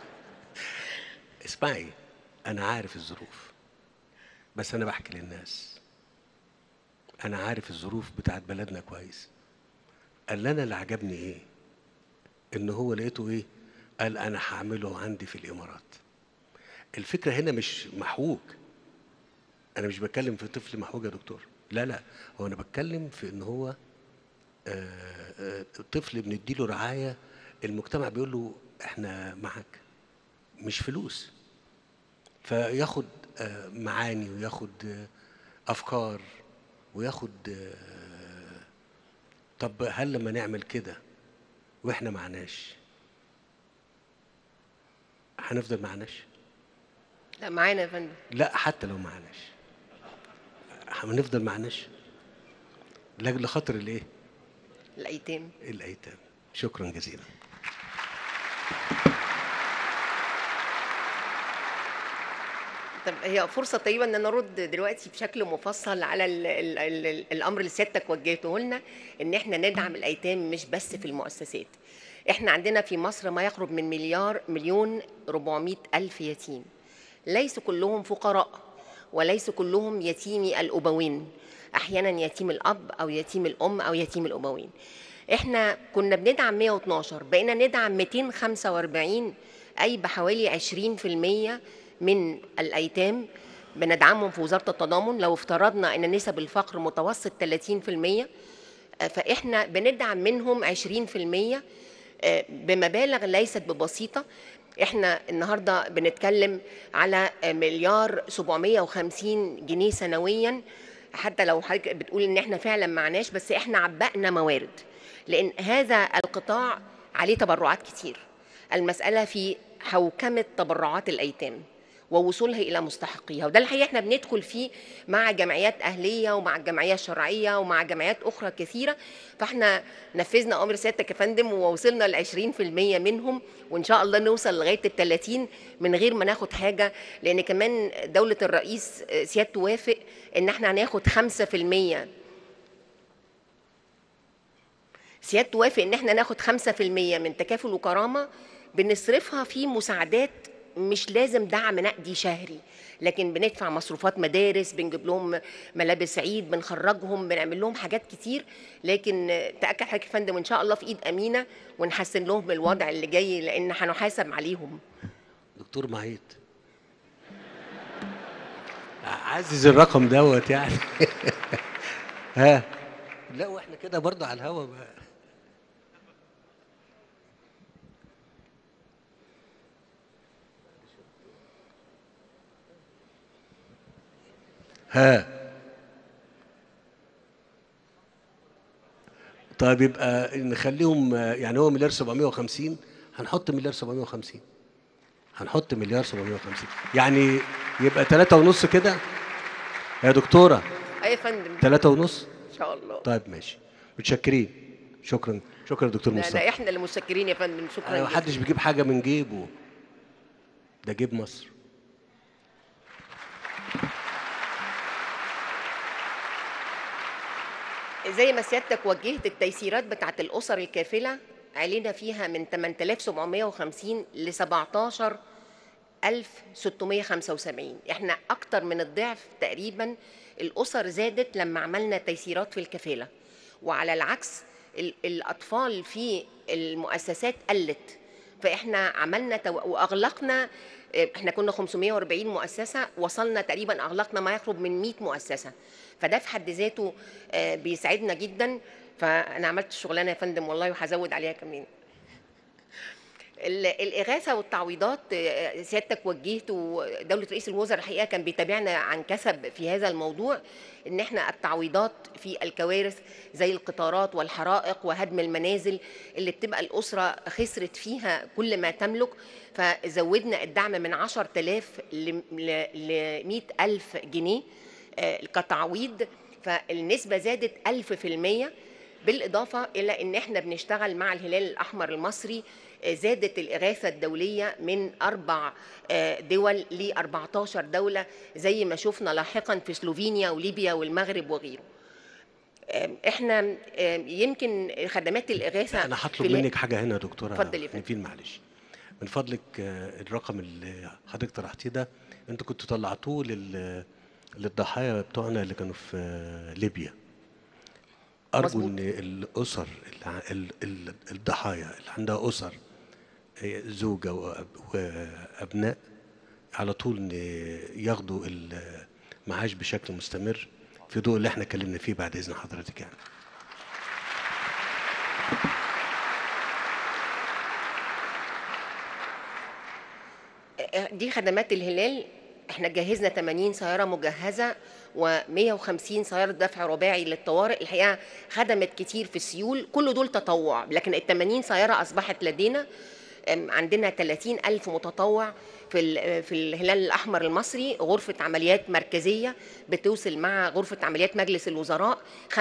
اسمعي انا عارف الظروف بس انا بحكي للناس انا عارف الظروف بتاعت بلدنا كويس قال لنا اللي عجبني ايه ان هو لقيته ايه قال انا هعمله عندي في الامارات الفكره هنا مش محوج انا مش بتكلم في طفل محوج يا دكتور لا لا هو انا بتكلم في ان هو آه، آه، طفل بنديله رعايه المجتمع بيقول له احنا معاك مش فلوس فياخد آه، معاني وياخد آه، افكار وياخد آه، طب هل لما نعمل كده واحنا معناش هنفضل معناش لا معانا يا فندم لا حتى لو معناش هنفضل معناش لاجل خاطر الايه الايتام الايتام شكرا جزيلا طب هي فرصة طيبة ان انا ارد دلوقتي بشكل مفصل على ال ال ال ال الامر اللي سيادتك وجهته لنا ان احنا ندعم الايتام مش بس في المؤسسات. احنا عندنا في مصر ما يقرب من مليار مليون 400 الف يتيم. ليس كلهم فقراء وليس كلهم يتيمي الابوين. احيانا يتيم الاب او يتيم الام او يتيم الابوين. احنا كنا بندعم 112 بقينا ندعم 245 اي بحوالي 20% من الايتام بندعمهم في وزاره التضامن لو افترضنا ان نسب الفقر متوسط 30% آه، فاحنا بندعم منهم 20% آه، بمبالغ ليست ببسيطه احنا النهارده بنتكلم على آه، مليار 750 جنيه سنويا حتى لو حضرتك بتقول ان احنا فعلا معناش بس احنا عبأنا موارد لان هذا القطاع عليه تبرعات كتير المسألة في حوكمة تبرعات الأيتام ووصولها إلى مستحقيها وده الحقيقة احنا بندخل فيه مع جمعيات أهلية ومع الجمعية الشرعية ومع جمعيات أخرى كثيرة فاحنا نفذنا أمر سيادتك يا فندم ووصلنا ل 20% منهم وإن شاء الله نوصل لغاية ال 30 من غير ما ناخد حاجة لأن كمان دولة الرئيس آه، سيادته وافق إن احنا هناخد 5% سيادته وافق ان احنا ناخد 5% من تكافل وكرامه بنصرفها في مساعدات مش لازم دعم نقدي شهري لكن بندفع مصروفات مدارس بنجيب لهم ملابس عيد بنخرجهم بنعمل لهم حاجات كتير لكن تاكد حضرتك يا فندم ان شاء الله في ايد امينه ونحسن لهم الوضع اللي جاي لان هنحاسب عليهم دكتور معيط عزز الرقم دوت يعني ها لا واحنا كده برضه على الهوا بقى ها طيب يبقى نخليهم يعني هو مليار 750 هنحط مليار 750 هنحط مليار 750 يعني يبقى ثلاثة ونص كده يا دكتورة اي يا فندم ثلاثة ونص ان شاء الله طيب ماشي متشكرين شكرا شكرا دكتور لا, مصطفى لا احنا اللي متشكرين يا فندم شكرا أنا جدا. محدش بيجيب حاجة من جيبه ده جيب مصر زي ما سيادتك وجهت التيسيرات بتاعت الأسر الكافلة علينا فيها من 8750 ل 17675 احنا أكتر من الضعف تقريبا الأسر زادت لما عملنا تيسيرات في الكفالة وعلى العكس ال- الأطفال في المؤسسات قلت فاحنا عملنا تو... واغلقنا احنا كنا 540 مؤسسه وصلنا تقريبا اغلقنا ما يقرب من 100 مؤسسه فده في حد ذاته آه، بيسعدنا جدا فانا عملت الشغلانه يا فندم والله وهزود عليها كمان ال- الإغاثة والتعويضات آه، سيادتك وجهت ودولة رئيس الوزراء الحقيقة كان بيتابعنا عن كسب في هذا الموضوع إن إحنا التعويضات في الكوارث زي القطارات والحرائق وهدم المنازل اللي بتبقى الأسرة خسرت فيها كل ما تملك فزودنا الدعم من 10000 ل 100000 جنيه آه، كتعويض فالنسبة زادت 1000% بالإضافة إلى إن إحنا بنشتغل مع الهلال الأحمر المصري آه، زادت الإغاثة الدولية من أربع آه، دول ل 14 دولة زي ما شفنا لاحقا في سلوفينيا وليبيا والمغرب وغيره آه، إحنا آه، يمكن خدمات الإغاثة انا في هطلب ال- منك حاجه هنا يا دكتوره اتفضل يا فندم. نيفين معلش من فضلك آه، الرقم اللي حضرتك طرحتيه ده انتوا كنتوا طلعتوه لل للضحايا بتوعنا اللي كانوا في آه، ليبيا ارجو مظبوط. ان الاسر اللي ع- ال- ال- الضحايا اللي عندها اسر آه، زوجه وأب- وابناء على طول ن- ياخدوا المعاش بشكل مستمر في ضوء اللي احنا اتكلمنا فيه بعد اذن حضرتك يعني دي خدمات الهلال احنا جهزنا 80 سياره مجهزه و150 سياره دفع رباعي للطوارئ الحقيقه خدمت كتير في سيول كل دول تطوع لكن ال 80 سياره اصبحت لدينا أم، عندنا 30 ألف متطوع في ال- في الهلال الأحمر المصري غرفة عمليات مركزية بتوصل مع غرفة عمليات مجلس الوزراء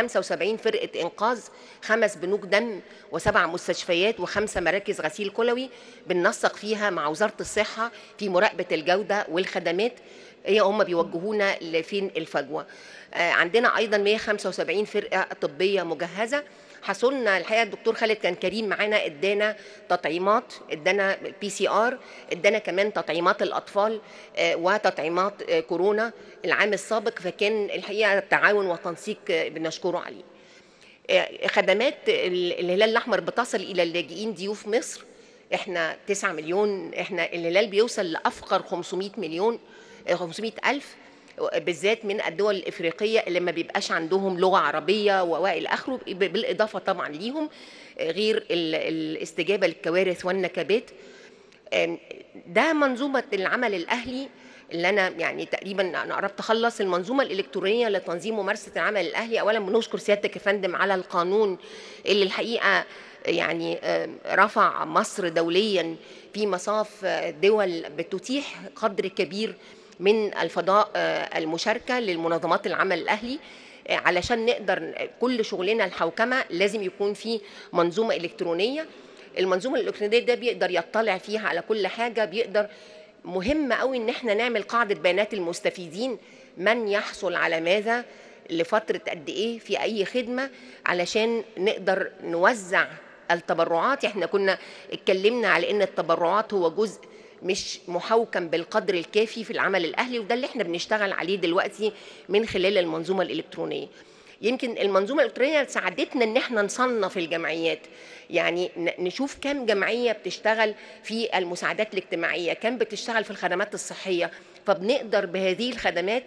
75 فرقة إنقاذ خمس بنوك دم وسبع مستشفيات وخمسة مراكز غسيل كلوي بننسق فيها مع وزارة الصحة في مراقبة الجودة والخدمات هي هم بيوجهونا لفين الفجوة آه، عندنا أيضا 175 فرقة طبية مجهزة حصلنا الحقيقه الدكتور خالد كان كريم معانا ادانا تطعيمات ادانا بي سي ار ادانا كمان تطعيمات الاطفال آه، وتطعيمات آه، كورونا العام السابق فكان الحقيقه تعاون وتنسيق آه، بنشكره عليه آه، خدمات ال- الهلال الاحمر بتصل الى اللاجئين ضيوف مصر احنا 9 مليون احنا الهلال بيوصل لافقر 500 مليون آه، 500 الف بالذات من الدول الافريقيه اللي ما بيبقاش عندهم لغه عربيه والى اخره ب- بالاضافه طبعا ليهم آه، غير ال- الاستجابه للكوارث والنكبات آم، ده منظومة العمل الأهلي اللي أنا يعني تقريبا أنا قربت أخلص المنظومة الإلكترونية لتنظيم ممارسة العمل الأهلي أولا بنشكر سيادتك يا فندم على القانون اللي الحقيقة يعني آم، رفع مصر دوليا في مصاف آه، دول بتتيح قدر كبير من الفضاء آه، المشاركة للمنظمات العمل الأهلي آه، علشان نقدر كل شغلنا الحوكمة لازم يكون في منظومة إلكترونية المنظومه الالكترونيه ده بيقدر يطلع فيها على كل حاجه بيقدر مهم قوي ان احنا نعمل قاعده بيانات المستفيدين من يحصل على ماذا لفتره قد ايه في اي خدمه علشان نقدر نوزع التبرعات احنا كنا اتكلمنا على ان التبرعات هو جزء مش محوكم بالقدر الكافي في العمل الاهلي وده اللي احنا بنشتغل عليه دلوقتي من خلال المنظومه الالكترونيه يمكن المنظومه الالكترونيه ساعدتنا ان احنا نصنف الجمعيات يعني ن- نشوف كم جمعيه بتشتغل في المساعدات الاجتماعيه كم بتشتغل في الخدمات الصحيه فبنقدر بهذه الخدمات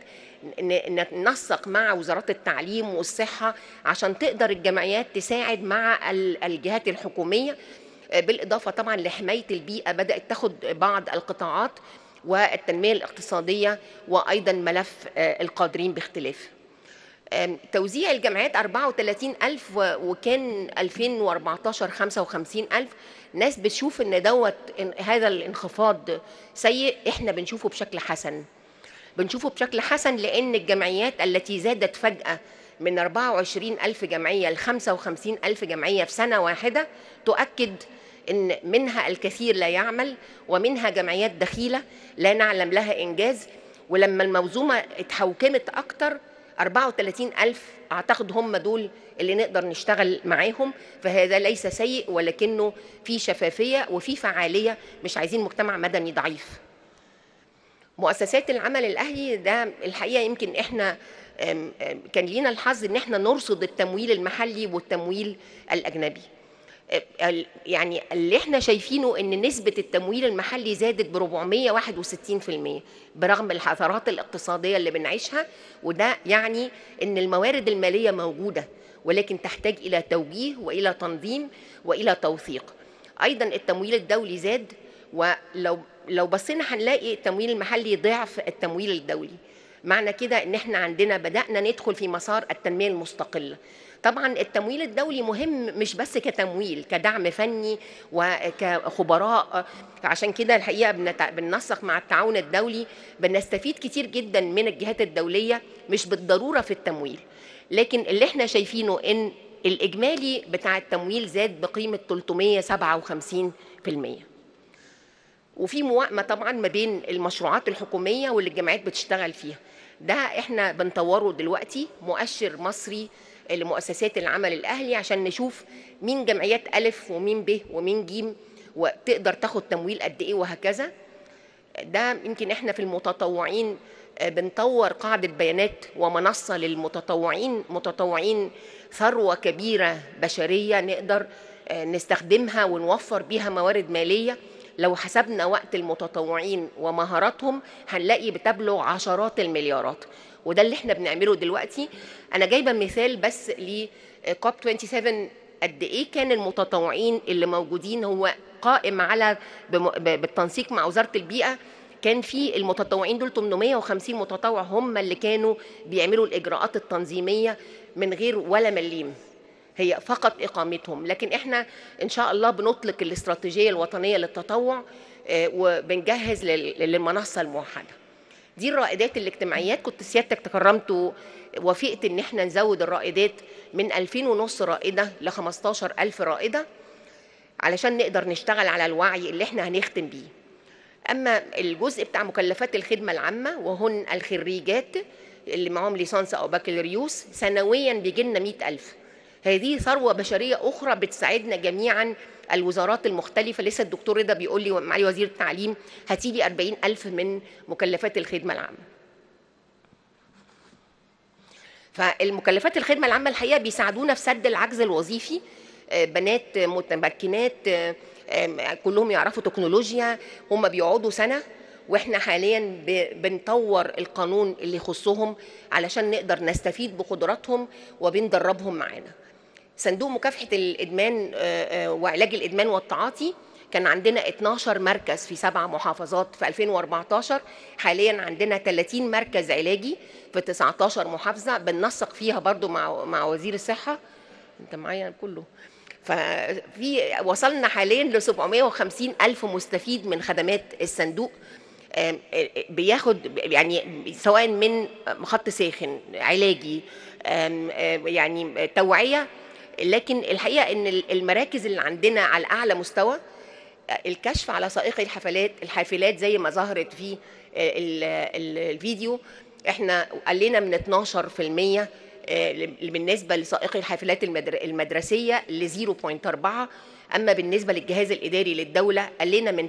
ن- ن- ننسق مع وزارات التعليم والصحه عشان تقدر الجمعيات تساعد مع ال- الجهات الحكوميه بالإضافة طبعا لحماية البيئة بدأت تاخد بعض القطاعات والتنمية الاقتصادية وأيضا ملف آه، القادرين باختلاف آم، توزيع الجامعات 34 ألف و- وكان 2014 55 ألف ناس بتشوف ان دوت إن هذا الانخفاض سيء احنا بنشوفه بشكل حسن بنشوفه بشكل حسن لأن الجمعيات التي زادت فجأة من 24 ألف جمعية ل 55 ألف جمعية في سنة واحدة تؤكد أن منها الكثير لا يعمل ومنها جمعيات دخيلة لا نعلم لها إنجاز ولما الموزومة اتحوكمت أكتر 34 ألف أعتقد هم دول اللي نقدر نشتغل معاهم فهذا ليس سيء ولكنه في شفافية وفي فعالية مش عايزين مجتمع مدني ضعيف مؤسسات العمل الاهلي ده الحقيقه يمكن احنا أم، أم، كان لينا الحظ ان احنا نرصد التمويل المحلي والتمويل الاجنبي أم، ال- يعني اللي احنا شايفينه ان نسبه التمويل المحلي زادت ب 461% برغم الحثرات الاقتصاديه اللي بنعيشها وده يعني ان الموارد الماليه موجوده ولكن تحتاج الى توجيه والى تنظيم والى توثيق ايضا التمويل الدولي زاد ولو لو بصينا هنلاقي التمويل المحلي ضعف التمويل الدولي معنى كده ان احنا عندنا بدانا ندخل في مسار التنميه المستقله طبعا التمويل الدولي مهم مش بس كتمويل كدعم فني وكخبراء عشان كده الحقيقه بنت- بننسق مع التعاون الدولي بنستفيد كتير جدا من الجهات الدوليه مش بالضروره في التمويل لكن اللي احنا شايفينه ان الاجمالي بتاع التمويل زاد بقيمه 357% وفي موائمه طبعا ما بين المشروعات الحكوميه واللي الجامعات بتشتغل فيها ده احنا بنطوره دلوقتي مؤشر مصري لمؤسسات العمل الاهلي عشان نشوف مين جمعيات الف ومين ب ومين جيم وتقدر تاخد تمويل قد ايه وهكذا ده يمكن احنا في المتطوعين آه، بنطور قاعدة بيانات ومنصة للمتطوعين متطوعين ثروة كبيرة بشرية نقدر آه، نستخدمها ونوفر بيها موارد مالية لو حسبنا وقت المتطوعين ومهاراتهم هنلاقي بتبلغ عشرات المليارات وده اللي احنا بنعمله دلوقتي انا جايبه مثال بس ل كوب 27 قد ايه كان المتطوعين اللي موجودين هو قائم على بم- ب- بالتنسيق مع وزاره البيئه كان في المتطوعين دول 850 متطوع هم اللي كانوا بيعملوا الاجراءات التنظيميه من غير ولا مليم هي فقط اقامتهم لكن احنا ان شاء الله بنطلق الاستراتيجيه الوطنيه للتطوع آه، وبنجهز لل- للمنصه الموحده دي الرائدات الاجتماعيات كنت سيادتك تكرمت ووافقت ان احنا نزود الرائدات من 2000 ونص رائده ل 15000 رائده علشان نقدر نشتغل على الوعي اللي احنا هنختم بيه اما الجزء بتاع مكلفات الخدمه العامه وهن الخريجات اللي معاهم ليسانس او بكالوريوس سنويا بيجي لنا 100000 هذه ثروه بشريه اخرى بتساعدنا جميعا الوزارات المختلفة لسه الدكتور رضا بيقول لي معالي وزير التعليم هاتي لي 40000 من مكلفات الخدمة العامة فالمكلفات الخدمة العامة الحقيقة بيساعدونا في سد العجز الوظيفي آه، بنات متمكنات آه، آه، كلهم يعرفوا تكنولوجيا هم بيقعدوا سنة واحنا حاليا ب- بنطور القانون اللي يخصهم علشان نقدر نستفيد بقدراتهم وبندربهم معانا صندوق مكافحة الإدمان آه، آه، وعلاج الإدمان والتعاطي كان عندنا 12 مركز في سبع محافظات في 2014 حاليا عندنا 30 مركز علاجي في 19 محافظة بننسق فيها برضو مع مع وزير الصحة انت معايا كله ففي وصلنا حاليا ل 750 ألف مستفيد من خدمات الصندوق آم، آه، بياخد يعني سواء من خط ساخن علاجي آم، آه، يعني توعية لكن الحقيقة ان المراكز اللي عندنا على أعلى مستوى الكشف على سائقي الحفلات الحافلات زي ما ظهرت في ال- ال- الفيديو احنا قلنا من 12% آه، بالنسبه لسائقي الحافلات المدر- المدرسيه ل 0.4 اما بالنسبه للجهاز الاداري للدوله قلنا من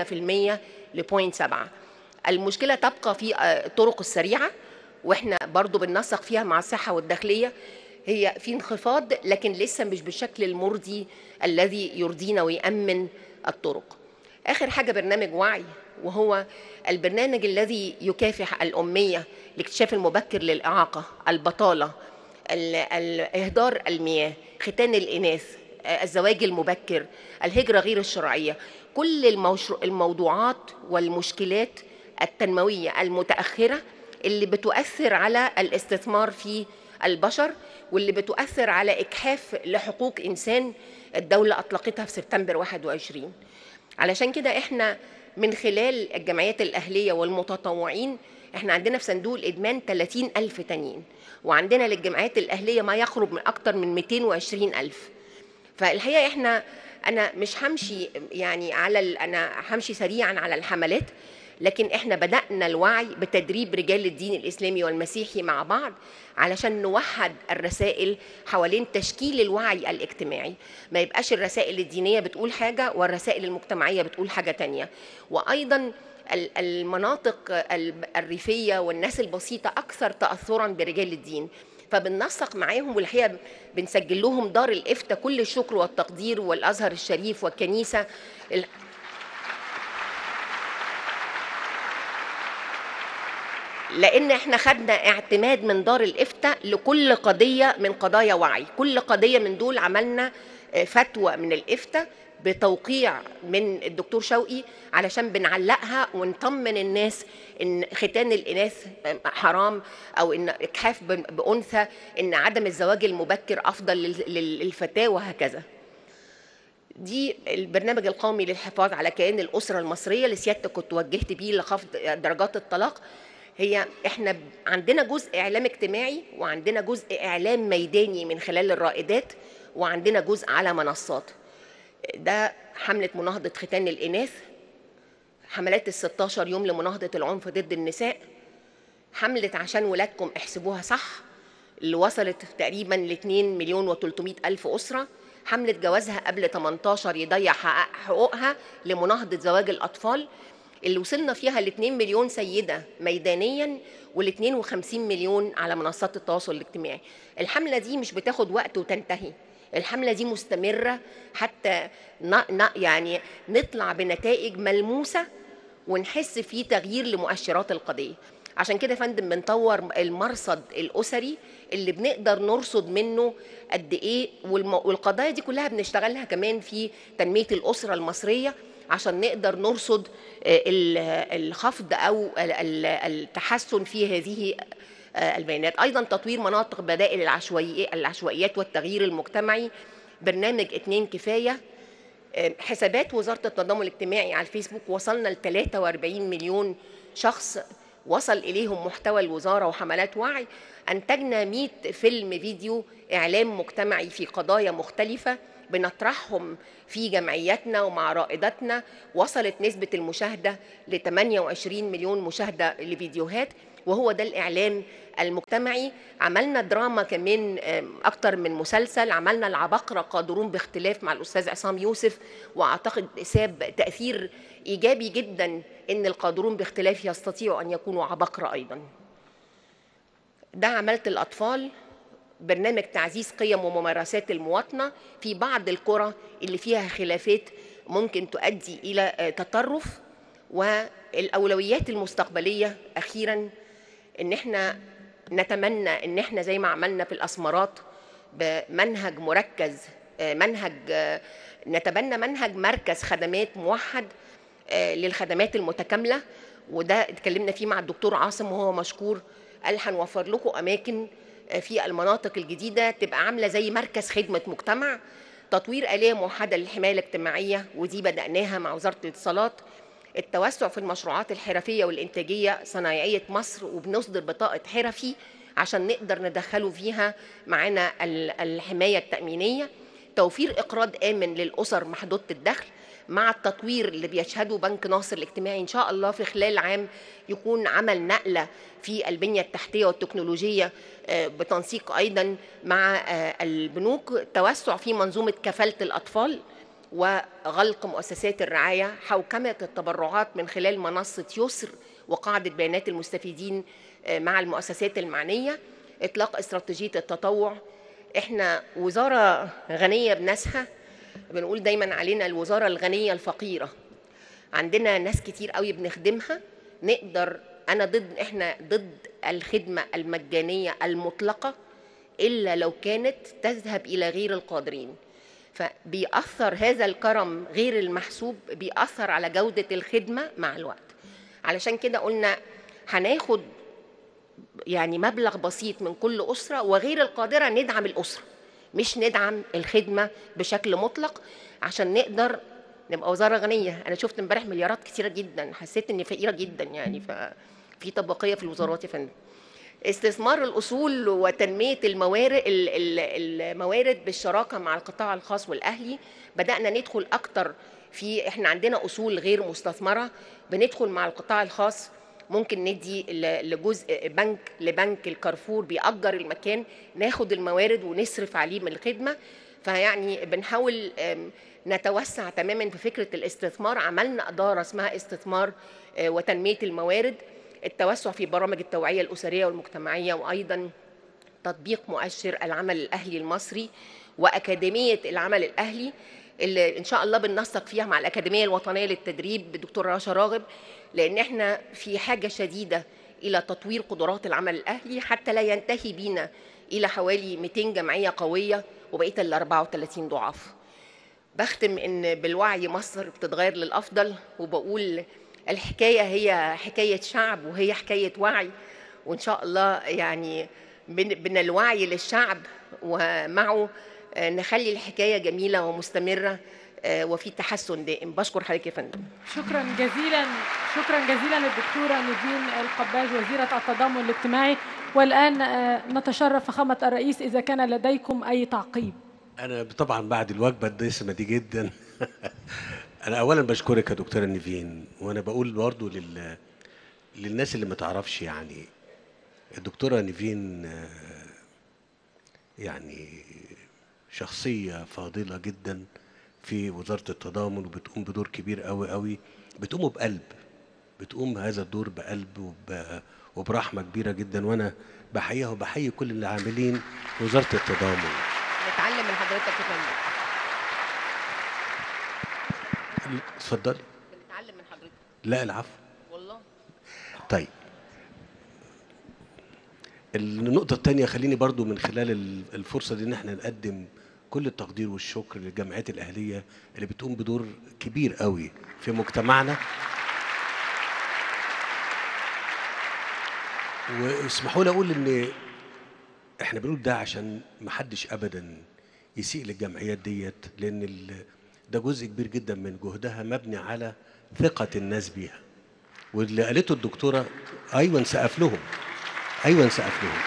8% ل 0.7 المشكله تبقى في آه، الطرق السريعه واحنا برضو بننسق فيها مع الصحه والداخليه هي في انخفاض لكن لسه مش بالشكل المرضي الذي يرضينا ويأمن الطرق آخر حاجة برنامج وعي وهو البرنامج الذي يكافح الأمية الاكتشاف المبكر للإعاقة البطالة ال- ال- إهدار المياه ختان الإناث آه، الزواج المبكر الهجرة غير الشرعية كل الموشر- الموضوعات والمشكلات التنموية المتأخرة اللي بتؤثر على الاستثمار في البشر واللي بتؤثر على إجحاف لحقوق إنسان الدولة أطلقتها في سبتمبر 21 علشان كده إحنا من خلال الجمعيات الأهلية والمتطوعين إحنا عندنا في صندوق الإدمان 30 ألف تانيين وعندنا للجمعيات الأهلية ما يقرب من أكتر من 220 ألف فالحقيقه احنا انا مش همشي يعني على ال- انا همشي سريعا على الحملات لكن احنا بدانا الوعي بتدريب رجال الدين الاسلامي والمسيحي مع بعض علشان نوحد الرسائل حوالين تشكيل الوعي الاجتماعي ما يبقاش الرسائل الدينيه بتقول حاجه والرسائل المجتمعيه بتقول حاجه تانية وايضا ال- المناطق ال- الريفيه والناس البسيطه اكثر تاثرا برجال الدين فبننسق معاهم والحقيقه بنسجل لهم دار الافتاء كل الشكر والتقدير والازهر الشريف والكنيسه ال- لان احنا خدنا اعتماد من دار الافتاء لكل قضيه من قضايا وعي كل قضيه من دول عملنا آه، فتوى من الافتاء بتوقيع من الدكتور شوقي علشان بنعلقها ونطمن الناس ان ختان الاناث آه، حرام او ان اجحاف ب- بانثى ان عدم الزواج المبكر افضل لل- لل- للفتاه وهكذا دي البرنامج القومي للحفاظ على كيان الاسره المصريه اللي سيادتك كنت وجهت بيه لخفض درجات الطلاق هي احنا ب- عندنا جزء اعلام اجتماعي وعندنا جزء اعلام ميداني من خلال الرائدات وعندنا جزء على منصات ده حمله مناهضه ختان الاناث حملات ال 16 يوم لمناهضه العنف ضد النساء حمله عشان ولادكم احسبوها صح اللي وصلت تقريبا ل 2 مليون و300 الف اسره حمله جوازها قبل 18 يضيع حقق- حقوقها لمناهضه زواج الاطفال اللي وصلنا فيها ل 2 مليون سيده ميدانيا وال 52 مليون على منصات التواصل الاجتماعي الحمله دي مش بتاخد وقت وتنتهي الحملة دي مستمرة حتى ن... ن... يعني نطلع بنتائج ملموسة ونحس في تغيير لمؤشرات القضية عشان كده يا فندم بنطور المرصد الأسري اللي بنقدر نرصد منه قد إيه والم... والقضايا دي كلها بنشتغلها كمان في تنمية الأسرة المصرية عشان نقدر نرصد آه، ال- الخفض أو ال- ال- التحسن في هذه آه، البيانات أيضا تطوير مناطق بدائل العشوائي العشوائيات والتغيير المجتمعي برنامج اتنين كفاية آه، حسابات وزارة التضامن الاجتماعي على الفيسبوك وصلنا ل 43 مليون شخص وصل إليهم محتوى الوزارة وحملات وعي أنتجنا 100 فيلم فيديو إعلام مجتمعي في قضايا مختلفة بنطرحهم في جمعياتنا ومع رائداتنا وصلت نسبة المشاهدة ل 28 مليون مشاهدة لفيديوهات وهو ده الإعلام المجتمعي عملنا دراما كمان آم، أكتر من مسلسل عملنا العباقرة قادرون باختلاف مع الأستاذ عصام يوسف وأعتقد ساب تأثير إيجابي جدا إن القادرون باختلاف يستطيعوا أن يكونوا عباقرة أيضا ده عملة الأطفال برنامج تعزيز قيم وممارسات المواطنة في بعض القرى اللي فيها خلافات ممكن تؤدي إلى آه، تطرف والأولويات المستقبلية أخيرا إن إحنا نتمنى إن إحنا زي ما عملنا في الأسمرات بمنهج مركز آه، منهج آه، نتبنى منهج مركز خدمات موحد آه، للخدمات المتكاملة وده اتكلمنا فيه مع الدكتور عاصم وهو مشكور قال هنوفر لكم أماكن آه، في المناطق الجديدة تبقى عاملة زي مركز خدمة مجتمع تطوير آلية موحدة للحماية الاجتماعية ودي بدأناها مع وزارة الاتصالات التوسع في المشروعات الحرفية والإنتاجية صنايعية مصر وبنصدر بطاقة حرفي عشان نقدر ندخله فيها معانا ال- الحماية التأمينية توفير إقراض آمن للأسر محدودة الدخل مع التطوير اللي بيشهده بنك ناصر الاجتماعي إن شاء الله في خلال عام يكون عمل نقلة في البنية التحتية والتكنولوجية آه، بتنسيق أيضا مع آه، البنوك توسع في منظومة كفالة الأطفال وغلق مؤسسات الرعاية حوكمة التبرعات من خلال منصة يسر وقاعدة بيانات المستفيدين آه، مع المؤسسات المعنية إطلاق استراتيجية التطوع إحنا وزارة غنية بناسها بنقول دايما علينا الوزارة الغنية الفقيرة عندنا ناس كتير قوي بنخدمها نقدر انا ضد احنا ضد الخدمه المجانيه المطلقه الا لو كانت تذهب الى غير القادرين فبيأثر هذا الكرم غير المحسوب بيأثر على جودة الخدمة مع الوقت علشان كده قلنا هناخد يعني مبلغ بسيط من كل أسرة وغير القادرة ندعم الأسرة مش ندعم الخدمة بشكل مطلق عشان نقدر نبقى وزارة غنية أنا شفت امبارح مليارات كتيرة جدا حسيت إني فقيرة جدا يعني ففي طبقية في الوزارات يا فندم استثمار الأصول وتنمية الموارد الموارد بالشراكة مع القطاع الخاص والأهلي بدأنا ندخل أكتر في إحنا عندنا أصول غير مستثمرة بندخل مع القطاع الخاص ممكن ندي ل- لجزء بنك لبنك الكارفور بيأجر المكان ناخد الموارد ونصرف عليه من الخدمة فيعني بنحاول أم، نتوسع تماما في فكرة الاستثمار عملنا إدارة اسمها استثمار آه، وتنمية الموارد التوسع في برامج التوعية الأسرية والمجتمعية وأيضا تطبيق مؤشر العمل الأهلي المصري وأكاديمية العمل الأهلي اللي إن شاء الله بننسق فيها مع الأكاديمية الوطنية للتدريب بالدكتور رشا راغب لأن إحنا في حاجة شديدة إلى تطوير قدرات العمل الأهلي حتى لا ينتهي بينا إلى حوالي 200 جمعية قوية وبقية ال 34 ضعاف بختم ان بالوعي مصر بتتغير للافضل وبقول الحكايه هي حكايه شعب وهي حكايه وعي وان شاء الله يعني من من الوعي للشعب ومعه آه، نخلي الحكايه جميله ومستمره آه، وفي تحسن دائم بشكر حضرتك يا فندم شكرا جزيلا شكرا جزيلا للدكتوره نيفين القباج وزيره التضامن الاجتماعي والان آه، نتشرف فخامه الرئيس اذا كان لديكم اي تعقيب انا طبعا بعد الوجبه الدسمه دي جدا انا اولا بشكرك يا دكتوره نيفين وانا بقول برضو لل للناس اللي ما تعرفش يعني الدكتوره نيفين آه، يعني شخصيه فاضله جدا في وزاره التضامن وبتقوم بدور كبير قوي قوي بتقوم بقلب بتقوم هذا الدور بقلب وب... وبرحمه كبيره جدا وانا بحييها وبحيي كل اللي عاملين في وزاره التضامن نتعلم من حضرتك يا فندم اتفضلي بنتعلم من حضرتك لا العفو والله طيب النقطة الثانية خليني برضو من خلال ال- الفرصة دي ان احنا نقدم كل التقدير والشكر للجمعيات الأهلية اللي بتقوم بدور كبير قوي في مجتمعنا واسمحوا لي اقول ان احنا بنقول ده عشان محدش ابدا يسيء للجمعيات ديت لان ال- ده جزء كبير جدا من جهدها مبني على ثقة الناس بيها واللي قالته الدكتورة ايوه نسقف لهم ايوه نسقف لهم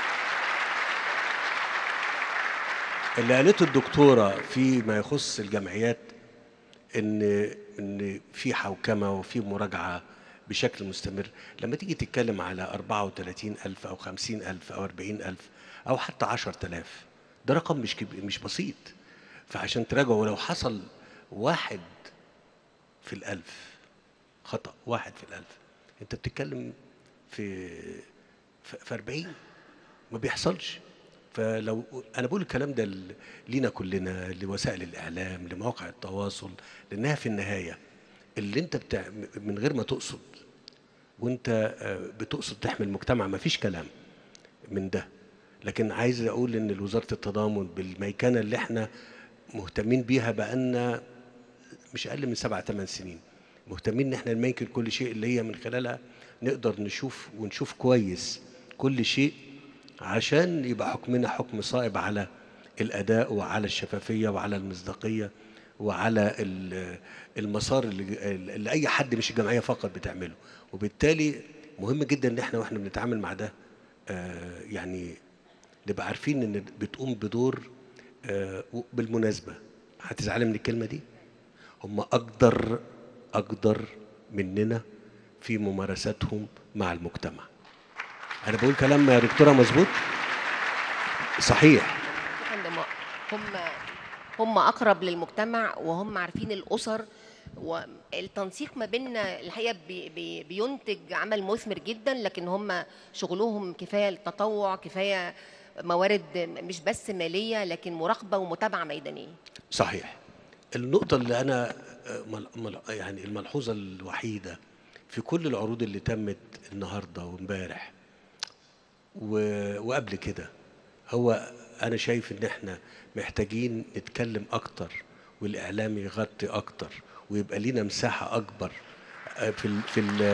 اللي قالته الدكتورة فيما يخص الجمعيات ان ان في حوكمه وفي مراجعه بشكل مستمر لما تيجي تتكلم على 34 ألف أو 50 ألف أو 40 ألف أو حتى 10000 ده رقم مش كبير مش بسيط فعشان تراجعوا ولو حصل واحد في الألف خطأ واحد في الألف أنت بتتكلم في في في 40 ما بيحصلش فلو انا بقول الكلام ده ل- لينا كلنا لوسائل الاعلام لمواقع التواصل لانها في النهايه اللي انت بتاع من غير ما تقصد وانت آه، بتقصد تحمي المجتمع ما فيش كلام من ده لكن عايز اقول ان وزاره التضامن بالميكنه اللي احنا مهتمين بيها بقالنا مش اقل من سبع ثمان سنين مهتمين ان احنا نميكن كل شيء اللي هي من خلالها نقدر نشوف ونشوف كويس كل شيء عشان يبقى حكمنا حكم صائب على الاداء وعلى الشفافيه وعلى المصداقيه وعلى ال- المسار اللي, اللي اي حد مش الجمعيه فقط بتعمله وبالتالي مهم جدا ان احنا واحنا بنتعامل مع ده آه، يعني نبقى عارفين ان بتقوم بدور آه، بالمناسبه هتزعلي من الكلمه دي هم اقدر اقدر مننا في ممارساتهم مع المجتمع انا بقول كلام يا دكتوره مظبوط صحيح يا فندم هم هم اقرب للمجتمع وهم عارفين الاسر والتنسيق ما بيننا الحقيقه بي بي بينتج عمل مثمر جدا لكن هم شغلهم كفايه التطوع كفايه موارد مش بس ماليه لكن مراقبه ومتابعه ميدانيه صحيح النقطة اللي أنا آه، مل- مل- يعني الملحوظة الوحيدة في كل العروض اللي تمت النهاردة وامبارح و- وقبل كده هو أنا شايف إن إحنا محتاجين نتكلم أكتر والإعلام يغطي أكتر ويبقى لينا مساحة أكبر آه، في ال في ال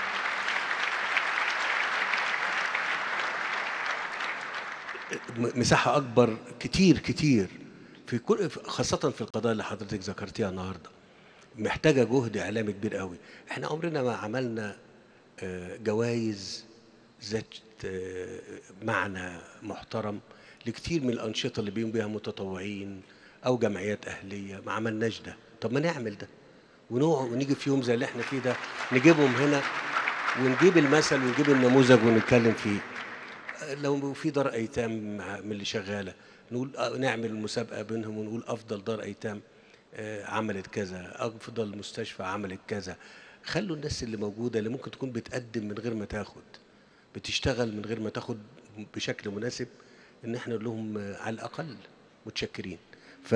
م- مساحة أكبر كتير كتير في كل خاصة في القضايا اللي حضرتك ذكرتيها النهاردة محتاجة جهد إعلامي كبير قوي إحنا عمرنا ما عملنا آه، جوائز ذات آه، معنى محترم لكتير من الأنشطة اللي بيقوم بيها متطوعين أو جمعيات أهلية ما عملناش ده طب ما نعمل ده ونقعد ونيجي في يوم زي اللي احنا فيه ده نجيبهم هنا ونجيب المثل ونجيب النموذج ونتكلم فيه لو في دار ايتام مع- من اللي شغاله نقول آه، نعمل مسابقه بينهم ونقول افضل دار ايتام آه، عملت كذا افضل مستشفى عملت كذا خلوا الناس اللي موجوده اللي ممكن تكون بتقدم من غير ما تاخد بتشتغل من غير ما تاخد بشكل مناسب ان احنا نقول لهم آه، على الاقل متشكرين ف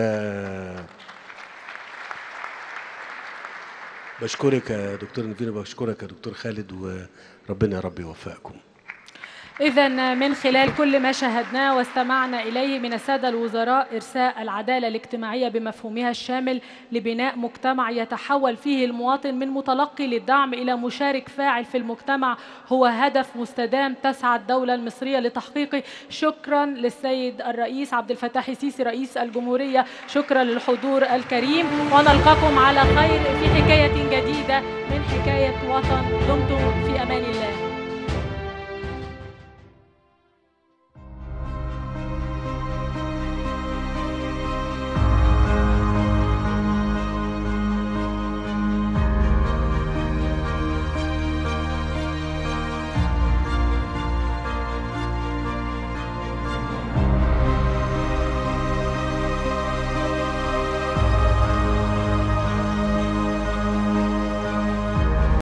بشكرك يا دكتور نيفين وبشكرك يا دكتور خالد وربنا يا رب يوفقكم إذا من خلال كل ما شاهدناه واستمعنا إليه من السادة الوزراء إرساء العدالة الاجتماعية بمفهومها الشامل لبناء مجتمع يتحول فيه المواطن من متلقي للدعم إلى مشارك فاعل في المجتمع هو هدف مستدام تسعى الدولة المصرية لتحقيقه شكرا للسيد الرئيس عبد الفتاح السيسي رئيس الجمهورية شكرا للحضور الكريم ونلقاكم على خير في حكاية جديدة من حكاية وطن دمتم في أمان الله